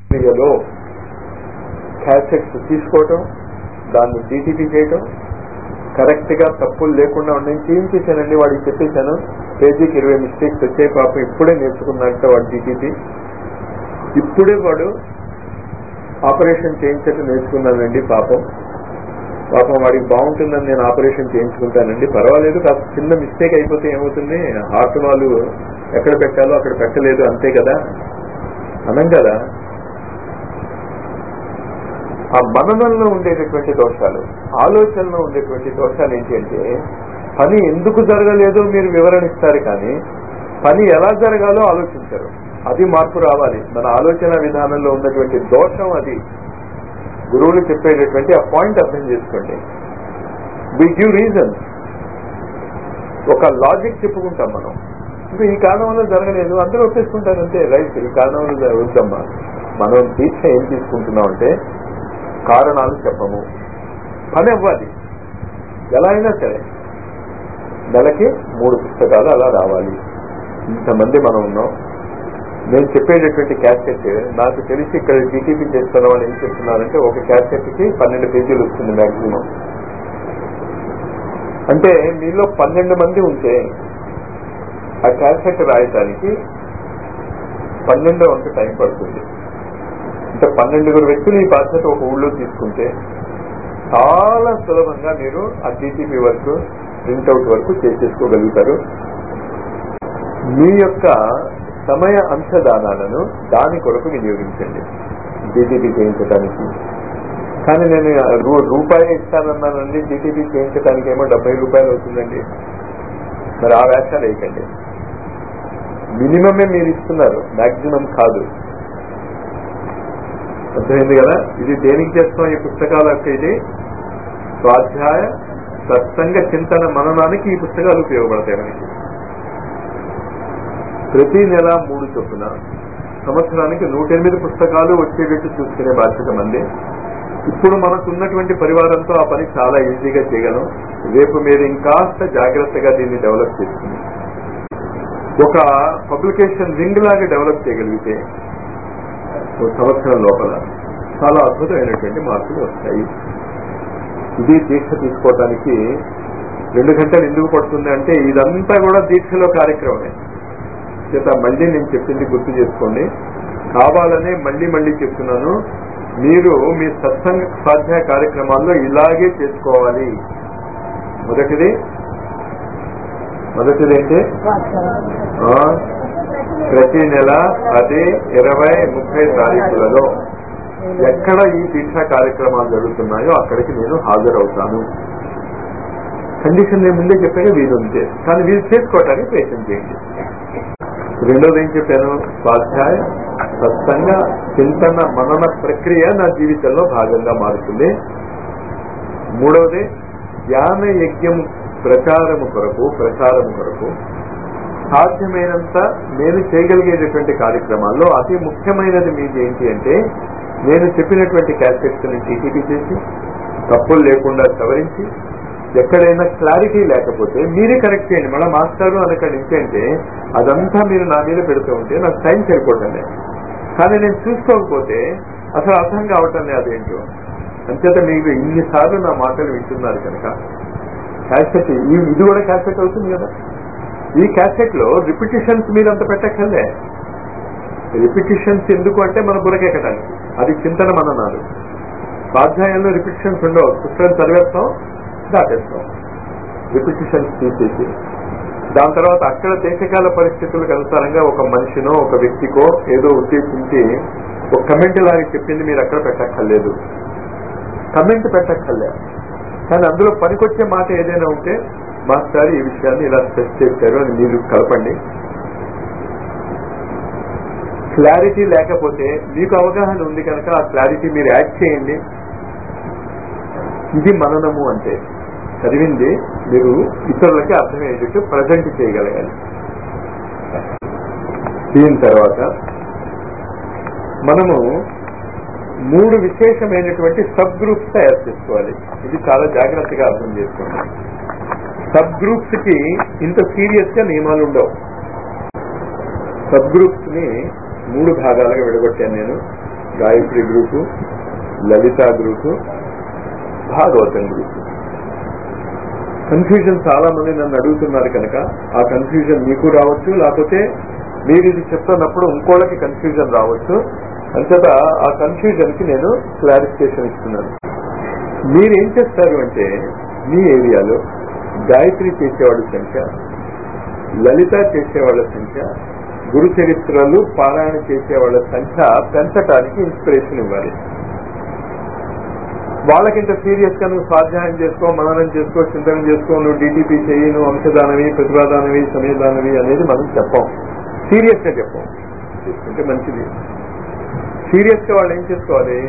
క్రియలో క్యాసెట్స్ తీసుకోవటం దాన్ని డీటీపీ చేయటం కరెక్ట్ గా తప్పులు లేకుండా నేను చేయించేసానండి వాడికి చెప్పేశాను పేజీకి ఇరవై మిస్టేక్స్ వచ్చాయి పాప ఇప్పుడే నేర్చుకున్నట్ట వాడు డీటీపీ ఇప్పుడే వాడు ఆపరేషన్ చేయించటం నేర్చుకున్నానండి పాపం పాపం వాడికి బాగుంటుందని నేను ఆపరేషన్ చేయించుకుంటానండి పర్వాలేదు కాస్త చిన్న మిస్టేక్ అయిపోతే ఏమవుతుంది హార్ట్ వాళ్ళు ఎక్కడ పెట్టాలో అక్కడ పెట్టలేదు అంతే కదా అనం కదా ఆ మననంలో ఉండేటటువంటి దోషాలు ఆలోచనలో ఉండేటువంటి దోషాలు ఏంటి అంటే పని ఎందుకు జరగలేదో మీరు వివరణ ఇస్తారు కానీ పని ఎలా జరగాలో ఆలోచించరు అది మార్పు రావాలి మన ఆలోచన విధానంలో ఉన్నటువంటి దోషం అది గురువులు చెప్పేటటువంటి ఆ పాయింట్ అర్థం చేసుకోండి వి గివ్ రీజన్ ఒక లాజిక్ చెప్పుకుంటాం మనం ఇంకా ఈ కారణం వల్ల జరగలేదు అందరూ ఒప్పేసుకుంటారు అంతే రైట్ ఈ కారణం వల్ల జరుగుతామ్మా మనం దీక్ష ఏం తీసుకుంటున్నాం అంటే కారణాలు చెప్పము పని అవ్వాలి ఎలా అయినా సరే నెలకి మూడు పుస్తకాలు అలా రావాలి ఇంతమంది మనం ఉన్నాం నేను చెప్పేటటువంటి క్యాసెట్ నాకు తెలిసి ఇక్కడ జీటీపీ చేస్తున్న వాళ్ళు ఏం చెప్తున్నారంటే ఒక క్యాసెట్ కి పన్నెండు పేజీలు వస్తుంది మాక్సిమం అంటే మీలో పన్నెండు మంది ఉంటే ఆ క్యాసెట్ రాయటానికి పన్నెండో వంత టైం పడుతుంది అంటే పన్నెండుగురు వ్యక్తులు ఈ బాధ్యత ఒక ఊళ్ళో తీసుకుంటే చాలా సులభంగా మీరు ఆ టీటీపీ వర్క్ ప్రింట్అవుట్ వరకు చేసేసుకోగలుగుతారు మీ యొక్క సమయ అంశదానాలను దాని కొరకు వినియోగించండి జీటీపీ చేయించడానికి కానీ నేను రూ- రూపాయి ఇస్తానన్నానండి జీటీపీ చేయించడానికి ఏమో డెబ్బై రూపాయలు అవుతుందండి మరి ఆ వేషాలు వేయకండి మినిమమే మీరు ఇస్తున్నారు మాక్సిమం కాదు అర్థమైంది కదా ఇది దేనికి చేస్తాం ఈ పుస్తకాల యొక్క ఇది స్వాధ్యాయ సత్సంగ చింతన మననానికి ఈ పుస్తకాలు ఉపయోగపడతాయి మనకి ప్రతి నెల మూడు చొప్పున సంవత్సరానికి నూట ఎనిమిది పుస్తకాలు వచ్చేటట్టు చూసుకునే బాధ్యత మంది ఇప్పుడు మనకున్నటువంటి పరివారంతో ఆ పని చాలా ఈజీగా చేయగలం రేపు మీరు ఇంకాస్త జాగ్రత్తగా దీన్ని డెవలప్ చేసుకుని ఒక పబ్లికేషన్ రింగ్ లాగా డెవలప్ చేయగలిగితే ఒక సంవత్సరం లోపల చాలా అద్భుతమైనటువంటి మార్పులు వస్తాయి ఇది దీక్ష తీసుకోవడానికి రెండు గంటలు ఎందుకు పడుతుంది అంటే ఇదంతా కూడా దీక్షలో కార్యక్రమమే చేత మళ్ళీ నేను చెప్పింది గుర్తు చేసుకోండి కావాలనే మళ్ళీ మళ్ళీ చెప్తున్నాను మీరు మీ సత్సంగ స్వాధ్యాయ కార్యక్రమాల్లో ఇలాగే చేసుకోవాలి మొదటిది మొదటిది ఏంటి ఆ, ప్రతి నెల పది ఇరవై ముప్పై తారీఖులలో ఎక్కడ ఈ దీక్షా కార్యక్రమాలు జరుగుతున్నాయో అక్కడికి నేను హాజరవుతాను కండిషన్ నేను ముందే చెప్పాను వీలు ఉంటే కానీ వీలు చేసుకోవటానికి ప్రయత్నం చేయండి రెండోది ఏం చెప్పాను స్వాధ్యాయ సత్సంగ చింతన మనన ప్రక్రియ నా జీవితంలో భాగంగా మారుతుంది మూడవది ధ్యాన యజ్ఞం ప్రచారము కొరకు ప్రచారము కొరకు సాధ్యమైనంత నేను చేయగలిగేటటువంటి కార్యక్రమాల్లో అతి ముఖ్యమైనది మీది ఏంటి అంటే నేను చెప్పినటువంటి క్యాసెట్స్ ని టీటీపీ చేసి తప్పులు లేకుండా సవరించి ఎక్కడైనా క్లారిటీ లేకపోతే మీరే కరెక్ట్ చేయండి మళ్ళీ మాస్టారు అనకండి ఇంకేంటే అదంతా మీరు నా మీద పెడుతూ ఉంటే నాకు టైం సరిపోవటం లేదు కానీ నేను చూసుకోకపోతే అసలు అర్థం కావటం లేదు అదేంటో అంచేత మీకు ఇన్నిసార్లు నా మాటలు వింటున్నారు కనుక క్యాసెట్ ఈ- ఇది కూడా క్యాసెట్ అవుతుంది కదా ఈ క్యాసెట్ లో రిపిటిషన్స్ మీరు అంత పెట్టక్కర్లే రిపిటిషన్స్ ఎందుకు అంటే మన బురకెక్కడానికి అది చింతన మననాలు స్వాధ్యాయంలో రిపిటిషన్స్ ఉండవు పుస్తకం చదివేస్తాం దాటేస్తాం రిపిటిషన్స్ తీసేసి దాని తర్వాత అక్కడ దేశకాల పరిస్థితులకు అనుసారంగా ఒక మనిషినో ఒక వ్యక్తికో ఏదో ఉద్దేశించి ఒక కమెంట్ లాగా చెప్పింది మీరు అక్కడ పెట్టక్కర్లేదు కమెంట్ పెట్టక్కర్లే కానీ అందులో పనికొచ్చే మాట ఏదైనా ఉంటే మాస్టర్ ఈ విషయాన్ని ఇలా స్ట్రెస్ చేశారు అని మీరు కలపండి క్లారిటీ లేకపోతే మీకు అవగాహన ఉంది కనుక ఆ క్లారిటీ మీరు యాడ్ చేయండి ఇది మననము అంటే చదివింది మీరు ఇతరులకి అర్థమయ్యేటట్టు ప్రజెంట్ చేయగలగాలి దీని తర్వాత మనము మూడు విశేషమైనటువంటి సబ్ గ్రూప్స్ తయారు చేసుకోవాలి ఇది చాలా జాగ్రత్తగా అర్థం చేసుకోండి సబ్ గ్రూప్స్ కి ఇంత సీరియస్ గా నియమాలు ఉండవు సబ్ గ్రూప్స్ ని మూడు భాగాలుగా విడగొట్టాను నేను Gayatri group Lalitha group Bhagavatam group confusion చాలా మంది నన్ను అడుగుతున్నారు కనుక ఆ కన్ఫ్యూజన్ మీకు రావచ్చు లేకపోతే మీరు ఇది చెప్తున్నప్పుడు ఇంకోళ్ళకి కన్ఫ్యూజన్ రావచ్చు అంతట ఆ కన్ఫ్యూజన్ కి నేను క్లారిఫికేషన్ ఇస్తున్నాను మీరేం చేస్తారు అంటే మీ ఏరియాలో గాయత్రి చేసేవాళ్ళ సంఖ్య లలిత చేసేవాళ్ళ సంఖ్య గురు చరిత్రలు పారాయణ చేసేవాళ్ళ సంఖ్య పెంచడానికి ఇన్స్పిరేషన్ ఇవ్వాలి వాళ్ళకింత సీరియస్ గా నువ్వు స్వాధ్యాయం చేసుకో మననం చేసుకో చింతనం చేసుకో నువ్వు డిటిపి చెయ్యి నువ్వు అంశదానవి ప్రతిభాదానవి సమయదానవి అనేది మనం చెప్పాం సీరియస్ గా చెప్పాం చేసుకుంటే మంచిది సీరియస్ గా వాళ్ళు ఏం చేసుకోవాలి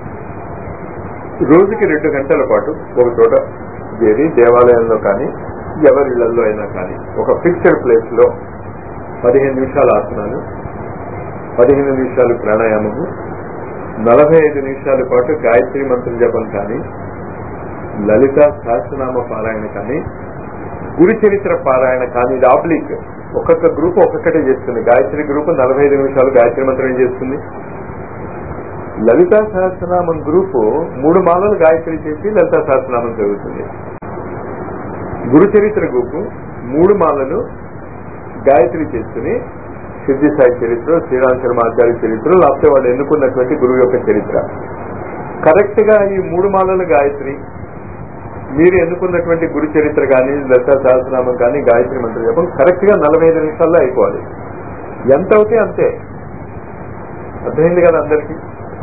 రోజుకి రెండు గంటల పాటు ఒక చోట చేరి దేవాలయంలో కానీ ఎవరి ఇళ్లలో అయినా కానీ ఒక ఫిక్స్డ్ ప్లేస్ లో పదిహేను నిమిషాల ఆసనాలు పదిహేను నిమిషాలు ప్రాణాయామము నలభై ఐదు నిమిషాల పాటు గాయత్రి మంత్ర జపం కానీ లలిత సహస్రనామ పారాయణ కానీ గురు చరిత్ర పారాయణ కానీ ఇది ఆబ్లిక్ ఒక్కొక్క గ్రూప్ ఒక్కొక్కటే చేస్తుంది గాయత్రి గ్రూప్ నలభై ఐదు నిమిషాలు గాయత్రి మంత్రం చేస్తుంది లలితా సహస్రనామం గ్రూపు మూడు మాలలు గాయత్రి చేసి లలితా సహస్రనామం జరుగుతుంది గురు చరిత్ర గ్రూపు మూడు మాలలు గాయత్రి చేసుకుని సిద్ధి సాయి చరిత్ర శ్రీరామ్ శర్మ ఆచార్య చరిత్ర లేకపోతే వాళ్ళు ఎన్నుకున్నటువంటి గురువు యొక్క చరిత్ర కరెక్ట్ గా ఈ మూడు మాలల గాయత్రి మీరు ఎన్నుకున్నటువంటి గురు చరిత్ర కానీ లలితా సహస్రనామం కానీ గాయత్రి మంత్ర జపం కరెక్ట్ గా నలభై ఐదు నిమిషాల్లో అయిపోవాలి ఎంత అవుతే అంతే అర్థమైంది కదా అందరికీ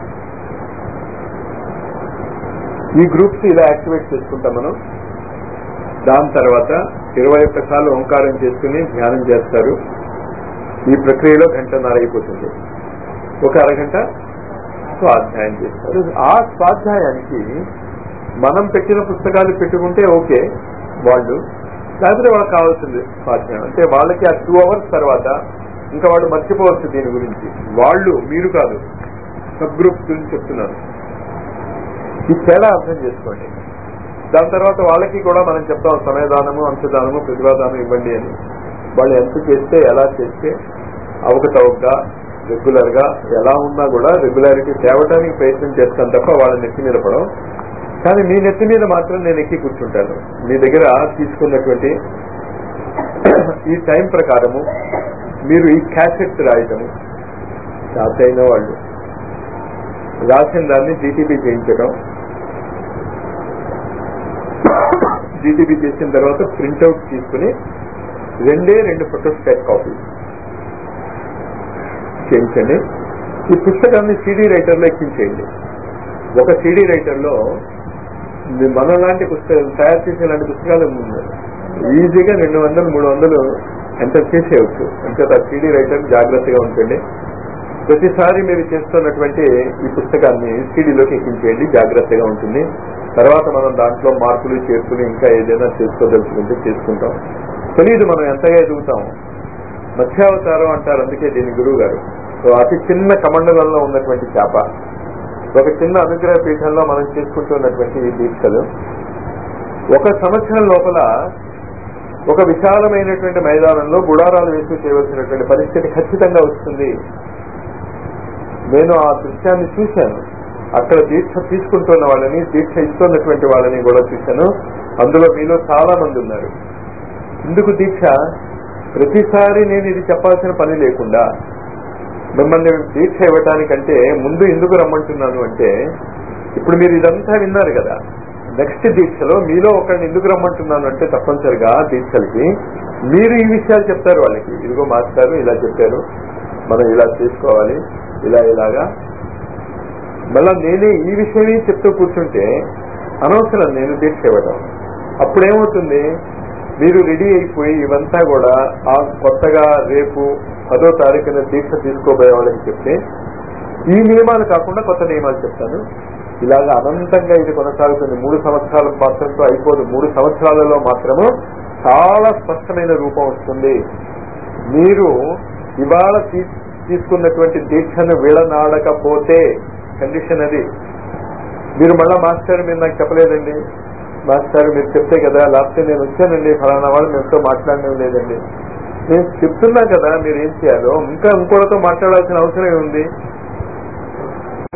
ఈ గ్రూప్స్ ఇలా యాక్టివేట్ చేసుకుంటాం మనం దాని తర్వాత ఇరవై ఒక్క సార్లు ఓంకారం చేసుకుని ధ్యానం చేస్తారు ఈ ప్రక్రియలో గంటన్నర అయిపోతుంది ఒక అరగంట స్వాధ్యాయం చేస్తారు ఆ స్వాధ్యాయానికి మనం పెట్టిన పుస్తకాలు పెట్టుకుంటే ఓకే వాళ్ళు లేకపోతే వాళ్ళకి కావాల్సింది స్వాధ్యాయం అంటే వాళ్ళకి ఆ టూ అవర్స్ తర్వాత ఇంకా వాళ్ళు మర్చిపోవచ్చు దీని గురించి వాళ్ళు మీరు కాదు సబ్ గ్రూప్స్ గురించి చెప్తున్నారు ఈ తేడా అర్థం చేసుకోండి దాని తర్వాత వాళ్ళకి కూడా మనం చెప్తాం సమయదానము అంశదానము ప్రతిభాదానం ఇవ్వండి అని వాళ్ళు ఎంత చేస్తే ఎలా చేస్తే అవకతవకగా రెగ్యులర్ గా ఎలా ఉన్నా కూడా రెగ్యులారిటీ తేవడానికి ప్రయత్నం చేస్తాను తప్ప వాళ్ళ నెత్తి మీద పడం కానీ మీ నెత్తి మీద మాత్రం నేను ఎక్కి కూర్చుంటాను మీ దగ్గర తీసుకున్నటువంటి ఈ టైం ప్రకారము మీరు ఈ క్యాసెట్ రాయటము అయిన వాళ్ళు రాసిన దాన్ని జీటీపీ చేయించడం జీటీపీ చేసిన తర్వాత ప్రింట్అవుట్ తీసుకుని రెండే రెండు ఫోటోస్టాట్ కాపీ చేయించండి ఈ పుస్తకాన్ని సిడీ రైటర్ లో ఎక్కించేయండి ఒక సిడీ రైటర్ లో మనం లాంటి పుస్తకాలు తయారు చేసే లాంటి పుస్తకాలు ఈజీగా రెండు వందలు మూడు వందలు ఎంటర్ చేసేయచ్చు అంటే ఆ సిడీ రైటర్ జాగ్రత్తగా ఉంటుంది ప్రతిసారి మీరు చేస్తున్నటువంటి ఈ పుస్తకాన్ని సీడీలోకి ఎక్కించేయండి జాగ్రత్తగా ఉంటుంది తర్వాత మనం దాంట్లో మార్పులు చేర్పులు ఇంకా ఏదైనా చేసుకోదలుచుకుంటే చేసుకుంటాం తెలియదు మనం ఎంతగా ఎదుగుతాం మత్స్యావతారం అంటారు అందుకే దీని గురువు గారు సో అతి చిన్న కమండలంలో ఉన్నటువంటి చేప ఒక చిన్న అనుగ్రహ పీఠంలో మనం చేసుకుంటున్నటువంటి ఈ దీక్షలు ఒక సంవత్సరం లోపల ఒక విశాలమైనటువంటి మైదానంలో గుడారాలు వేసి చేయవలసినటువంటి పరిస్థితి ఖచ్చితంగా వస్తుంది నేను ఆ దృశ్యాన్ని చూశాను అక్కడ దీక్ష తీసుకుంటున్న వాళ్ళని దీక్ష ఇస్తున్నటువంటి వాళ్ళని కూడా చూశాను అందులో మీలో చాలా మంది ఉన్నారు ఎందుకు దీక్ష ప్రతిసారి నేను ఇది చెప్పాల్సిన పని లేకుండా మిమ్మల్ని దీక్ష ఇవ్వటానికంటే ముందు ఎందుకు రమ్మంటున్నాను అంటే ఇప్పుడు మీరు ఇదంతా విన్నారు కదా నెక్స్ట్ దీక్షలో మీలో ఒకరిని ఎందుకు రమ్మంటున్నాను అంటే తప్పనిసరిగా దీక్షలకి మీరు ఈ విషయాలు చెప్తారు వాళ్ళకి ఇదిగో మాస్టారు ఇలా చెప్పారు మనం ఇలా చేసుకోవాలి ఇలా ఇలాగా మళ్ళా నేనే ఈ విషయమే చెప్తూ కూర్చుంటే అనవసరం నేను దీక్ష ఇవ్వడం అప్పుడేమవుతుంది మీరు రెడీ అయిపోయి ఇవంతా కూడా ఆ కొత్తగా రేపు పదో తారీఖున దీక్ష తీసుకోబోయే వాళ్ళకి చెప్తే ఈ నియమాలు కాకుండా కొత్త నియమాలు చెప్తాను ఇలాగ అనంతంగా ఇది కొనసాగుతుంది మూడు సంవత్సరాల మాత్రంతో అయిపోదు మూడు సంవత్సరాలలో మాత్రము చాలా స్పష్టమైన రూపం వస్తుంది మీరు ఇవాళ తీసుకున్నటువంటి దీక్షను విడనాడకపోతే కండిషన్ అది మీరు మళ్ళా మాస్టర్ మీరు నాకు చెప్పలేదండి మాస్టర్ మీరు చెప్తే కదా లేకపోతే నేను వచ్చానండి ఫలానా వాళ్ళు మీతో మాట్లాడడం లేదండి నేను చెప్తున్నా కదా మీరు ఏం చేయాలో ఇంకా ఇంకోటితో మాట్లాడాల్సిన అవసరం ఉంది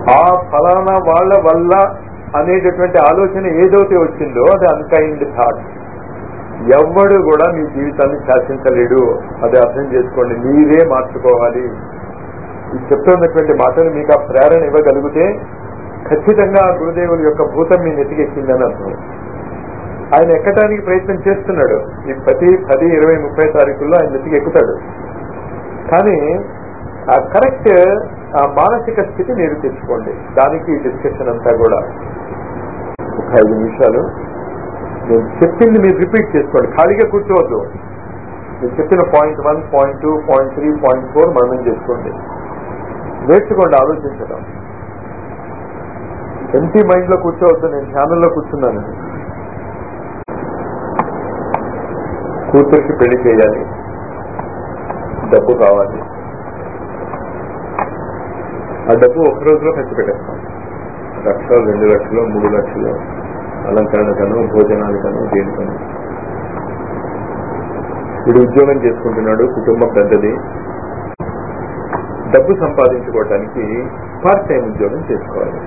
ఆ ఫలానా వాళ్ళ వల్ల అనేటటువంటి ఆలోచన ఏదైతే వచ్చిందో అది అన్కైండ్ థాట్ ఎవ్వడు కూడా మీ జీవితాన్ని శాసించలేడు అది అర్థం చేసుకోండి మీరే మార్చుకోవాలి ఈ చెప్తున్నటువంటి మాటలు మీకు ఆ ప్రేరణ ఇవ్వగలిగితే ఖచ్చితంగా ఆ గురుదేవుల యొక్క భూతం మీ నెతికెక్కిందని అర్థం ఆయన ఎక్కడానికి ప్రయత్నం చేస్తున్నాడు ఈ ప్రతి పది ఇరవై ముప్పై తారీఖుల్లో ఆయన నెతికి ఎక్కుతాడు కానీ ఆ కరెక్ట్ ఆ మానసిక స్థితి మీరు తెచ్చుకోండి దానికి ఈ డిస్కషన్ అంతా కూడా ఒక ఐదు నిమిషాలు నేను చెప్పింది మీరు రిపీట్ చేసుకోండి ఖాళీగా కూర్చోవద్దు మీరు చెప్పిన point one point two point three point four మననం చేసుకోండి నేర్చుకోండి ఆలోచించడం ఎంటీ మైండ్ లో కూర్చోవద్దు నేను ఛానల్లో కూర్చున్నాను కూతురికి పెళ్లి చేయాలి డబ్బు కావాలి ఆ డబ్బు ఒక రోజులో ఖర్చు పెట్టేస్తాం లక్ష రెండు లక్షలు మూడు లక్షలు అలంకరణకను భోజనానికను దేనికను వీడు ఉద్యోగం చేసుకుంటున్నాడు కుటుంబం పెద్దది డబ్బు సంపాదించుకోవటానికి పార్ట్ టైం ఉద్యోగం చేసుకోవాలి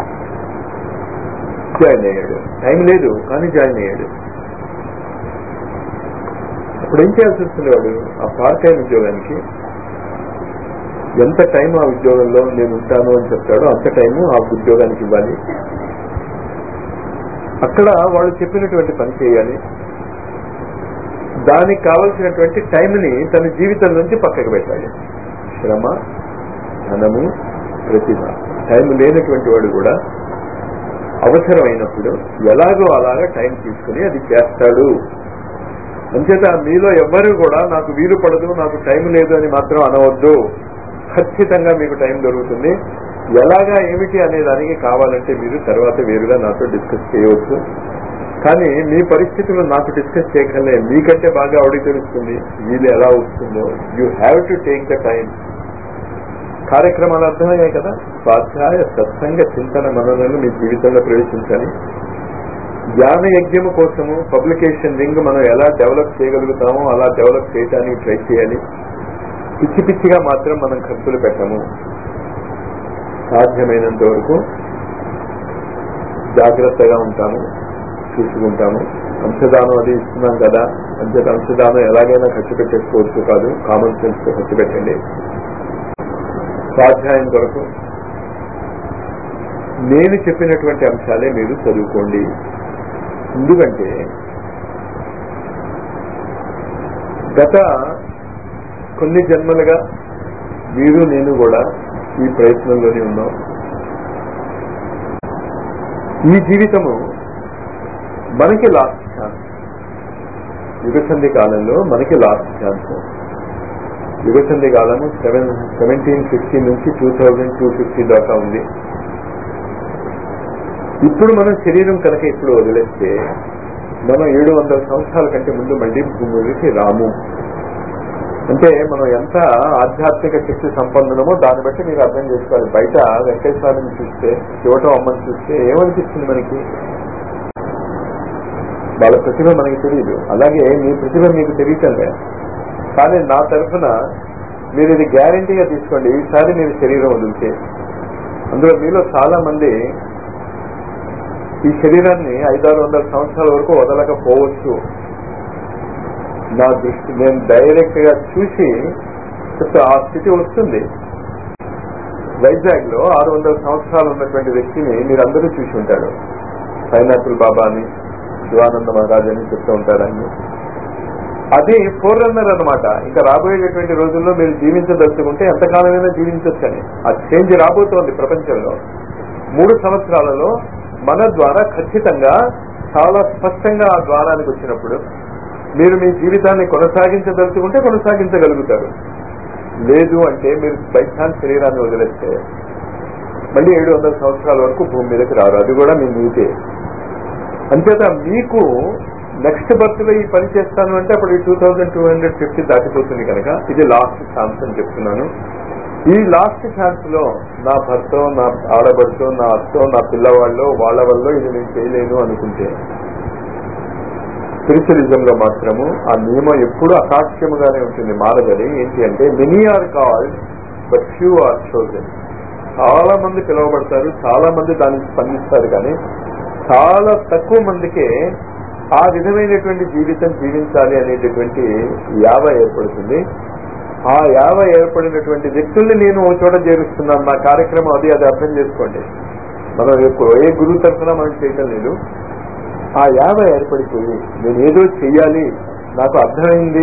జాయిన్ అయ్యాడు టైం లేదు కానీ జాయిన్ అయ్యాడు అప్పుడు ఏం చేయాల్సి వస్తుంది వాడు ఆ పార్ట్ టైం ఉద్యోగానికి ఎంత టైం ఆ ఉద్యోగంలో నేను ఉంటాను అని చెప్తాడో అంత టైము ఆ ఉద్యోగానికి ఇవ్వాలి అక్కడ వాళ్ళు చెప్పినటువంటి పని చేయాలి దానికి కావలసినటువంటి టైంని తన జీవితం నుంచి పక్కకు పెట్టాలి శ్రమ ధనము ప్రతిభ టైం లేనటువంటి వాడు కూడా అవసరమైనప్పుడు ఎలాగో అలాగా టైం తీసుకుని అది చేస్తాడు అంచేత మీలో ఎవ్వరూ కూడా నాకు వీలు పడదు నాకు టైం లేదు అని మాత్రం అనవద్దు ఖచ్చితంగా మీకు టైం దొరుకుతుంది ఎలాగా ఏమిటి అనే దానికి కావాలంటే మీరు తర్వాత వేరుగా నాతో డిస్కస్ చేయవచ్చు కానీ మీ పరిస్థితులు నాకు డిస్కస్ చేయగలే మీకంటే బాగా ఆవిడ తెలుస్తుంది వీలు ఎలా వస్తుందో you have to take the time కార్యక్రమాలు అర్థమయ్యాయి కదా స్వాధ్యాయ సత్సంగ చింతన మనలను మీ జీవితంలో ప్రవేశించాలి జ్ఞాన యజ్ఞము కోసము పబ్లికేషన్ రింగ్ మనం ఎలా డెవలప్ చేయగలుగుతామో అలా డెవలప్ చేయడానికి ట్రై చేయాలి పిచ్చి పిచ్చిగా మాత్రం మనం ఖర్చులు పెట్టము సాధ్యమైనంత వరకు జాగ్రత్తగా ఉంటాము చూసుకుంటాము అంశదానం అది ఇస్తున్నాం కదా అంచేత అంశదానం ఎలాగైనా ఖర్చు పెట్టేసుకోవచ్చు కాదు కామన్ సెన్స్ తో ఖర్చు పెట్టండి స్వాధ్యాయం కొరకు నేను చెప్పినటువంటి అంశాలే మీరు చదువుకోండి ఎందుకంటే గత కొన్ని జన్మలుగా మీరు నేను కూడా ఈ ప్రయత్నంలోనే ఉన్నాం ఈ జీవితము మనకి లాస్ట్ ఛాన్స్ యుగసంధి కాలంలో మనకి లాస్ట్ ఛాన్స్ యుగసంధి కాలము సెవెన్ సెవెంటీన్ ఫిఫ్టీ నుంచి టూ థౌజండ్ టూ ఫిఫ్టీ దాకా ఉంది ఇప్పుడు మనం శరీరం కనుక ఇప్పుడు వదిలేస్తే మనం ఏడు వందల సంవత్సరాల కంటే ముందు మళ్ళీ భూమికి రాము అంటే మనం ఎంత ఆధ్యాత్మిక శక్తి సంపన్నులమో దాన్ని బట్టి మీరు అర్థం చేసుకోవాలి బయట వెంకటేశ్వరాన్ని చూస్తే శివటం అమ్మని చూస్తే ఏమనిపిస్తుంది మనకి వాళ్ళ ప్రతిభ మనకి తెలియదు అలాగే మీ ప్రతిభ మీకు తెలియటం లేదు కానీ నా తరఫున మీరు ఇది గ్యారంటీగా తీసుకోండి ఈసారి మీరు శరీరం వదిలితే అందులో మీలో చాలా మంది ఈ శరీరాన్ని ఐదారు వందల సంవత్సరాల వరకు వదలకపోవచ్చు నా దృష్టి నేను డైరెక్ట్ గా చూసి చెప్తే ఆ స్థితి వస్తుంది వైజాగ్ లో ఆరు వందల సంవత్సరాలు ఉన్నటువంటి వ్యక్తిని మీరందరూ చూసి ఉంటారు పైనాపిల్ బాబా అని శివానంద మహారాజ్ అని చెప్తూ ఉంటారు ఆయన అది ఫోర్ రన్నర్ అనమాట ఇంకా రాబోయేటటువంటి రోజుల్లో మీరు జీవించదలుచుకుంటే ఎంతకాలమైనా జీవించవచ్చని ఆ చేంజ్ రాబోతోంది ప్రపంచంలో మూడు సంవత్సరాలలో మన ద్వారా ఖచ్చితంగా చాలా స్పష్టంగా ఆ ద్వారానికి వచ్చినప్పుడు మీరు మీ జీవితాన్ని కొనసాగించదలుచుకుంటే కొనసాగించగలుగుతారు లేదు అంటే మీరు బై ఛాన్స్ శరీరాన్ని వదిలేస్తే మళ్ళీ ఏడు వందల సంవత్సరాల వరకు భూమి మీదకి రారు అది కూడా మీ నీతే అంచేత మీకు నెక్స్ట్ బర్త్ లో ఈ పని చేస్తాను అంటే అప్పుడు two thousand two hundred fifty దాటిపోతుంది కనుక ఇది లాస్ట్ ఛాన్స్ అని చెప్తున్నాను ఈ లాస్ట్ ఛాన్స్ లో నా భర్త నా ఆడబడుతో నా అత్తో నా పిల్లవాళ్ళు వాళ్ళ వల్ల ఇది నేను చేయలేను అనుకుంటే స్పిరిచువలిజం లో మాత్రము ఆ నియమం ఎప్పుడు అసాధ్యముగానే ఉంటుంది మారదని ఏంటి అంటే many are called but few are chosen చాలా మంది పిలువబడతారు చాలా మంది దానికి స్పందిస్తారు కానీ చాలా తక్కువ మందికే ఆ విధమైనటువంటి జీవితం జీవించాలి అనేటటువంటి యావ ఏర్పడుతుంది ఆ యావ ఏర్పడినటువంటి వ్యక్తుల్ని నేను ఓ చోట చేరుస్తున్నాను నా కార్యక్రమం అది అది అర్థం చేసుకోండి మనం ఏ- ఏ గురువు తరఫున మనం చేయటం లేదు ఆ యావ ఏర్పడిపోయి నేను ఏదో చెయ్యాలి నాకు అర్థమైంది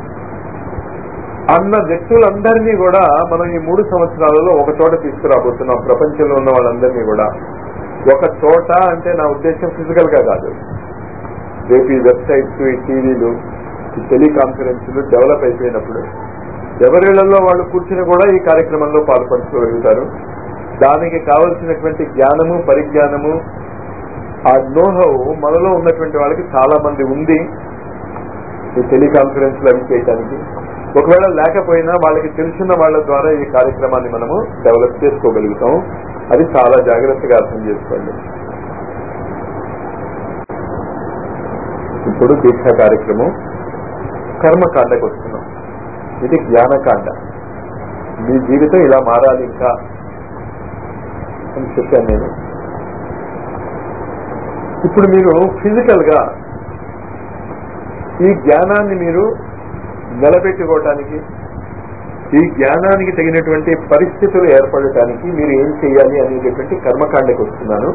అన్న వ్యక్తులందరినీ కూడా మనం ఈ మూడు సంవత్సరాలలో ఒక చోట తీసుకురాబోతున్నాం ప్రపంచంలో ఉన్న వాళ్ళందరినీ కూడా ఒక చోట అంటే నా ఉద్దేశం ఫిజికల్ గా కాదు రేపు ఈ వెబ్సైట్స్ ఈ టీవీలు ఈ టెలికాన్ఫరెన్స్లు డెవలప్ అయిపోయినప్పుడు ఎవరిళ్లలో వాళ్ళు కూర్చుని కూడా ఈ కార్యక్రమంలో పాల్పంచుకోగలుగుతారు దానికి కావలసినటువంటి జ్ఞానము పరిజ్ఞానము ఆ నోహౌ మనలో ఉన్నటువంటి వాళ్ళకి చాలా మంది ఉంది ఈ టెలికాన్ఫరెన్స్ అవి చేయడానికి ఒకవేళ లేకపోయినా వాళ్ళకి తెలిసిన వాళ్ళ ద్వారా ఈ కార్యక్రమాన్ని మనము డెవలప్ చేసుకోగలుగుతాం అది చాలా జాగ్రత్తగా అర్థం చేసుకోండి ఇప్పుడు దీక్ష కార్యక్రమం కర్మకాండకు వస్తున్నాం ఇది జ్ఞానకాండ మీ జీవితం ఇలా మారాలి ఇంకా అని చెప్పాను నేను ఇప్పుడు మీరు ఫిజికల్ గా ఈ జ్ఞానాన్ని మీరు నిలబెట్టుకోవటానికి ఈ జ్ఞానానికి తగినటువంటి పరిస్థితులు ఏర్పడటానికి మీరు ఏం చేయాలి అనేటటువంటి కర్మకాండకి వస్తున్నాను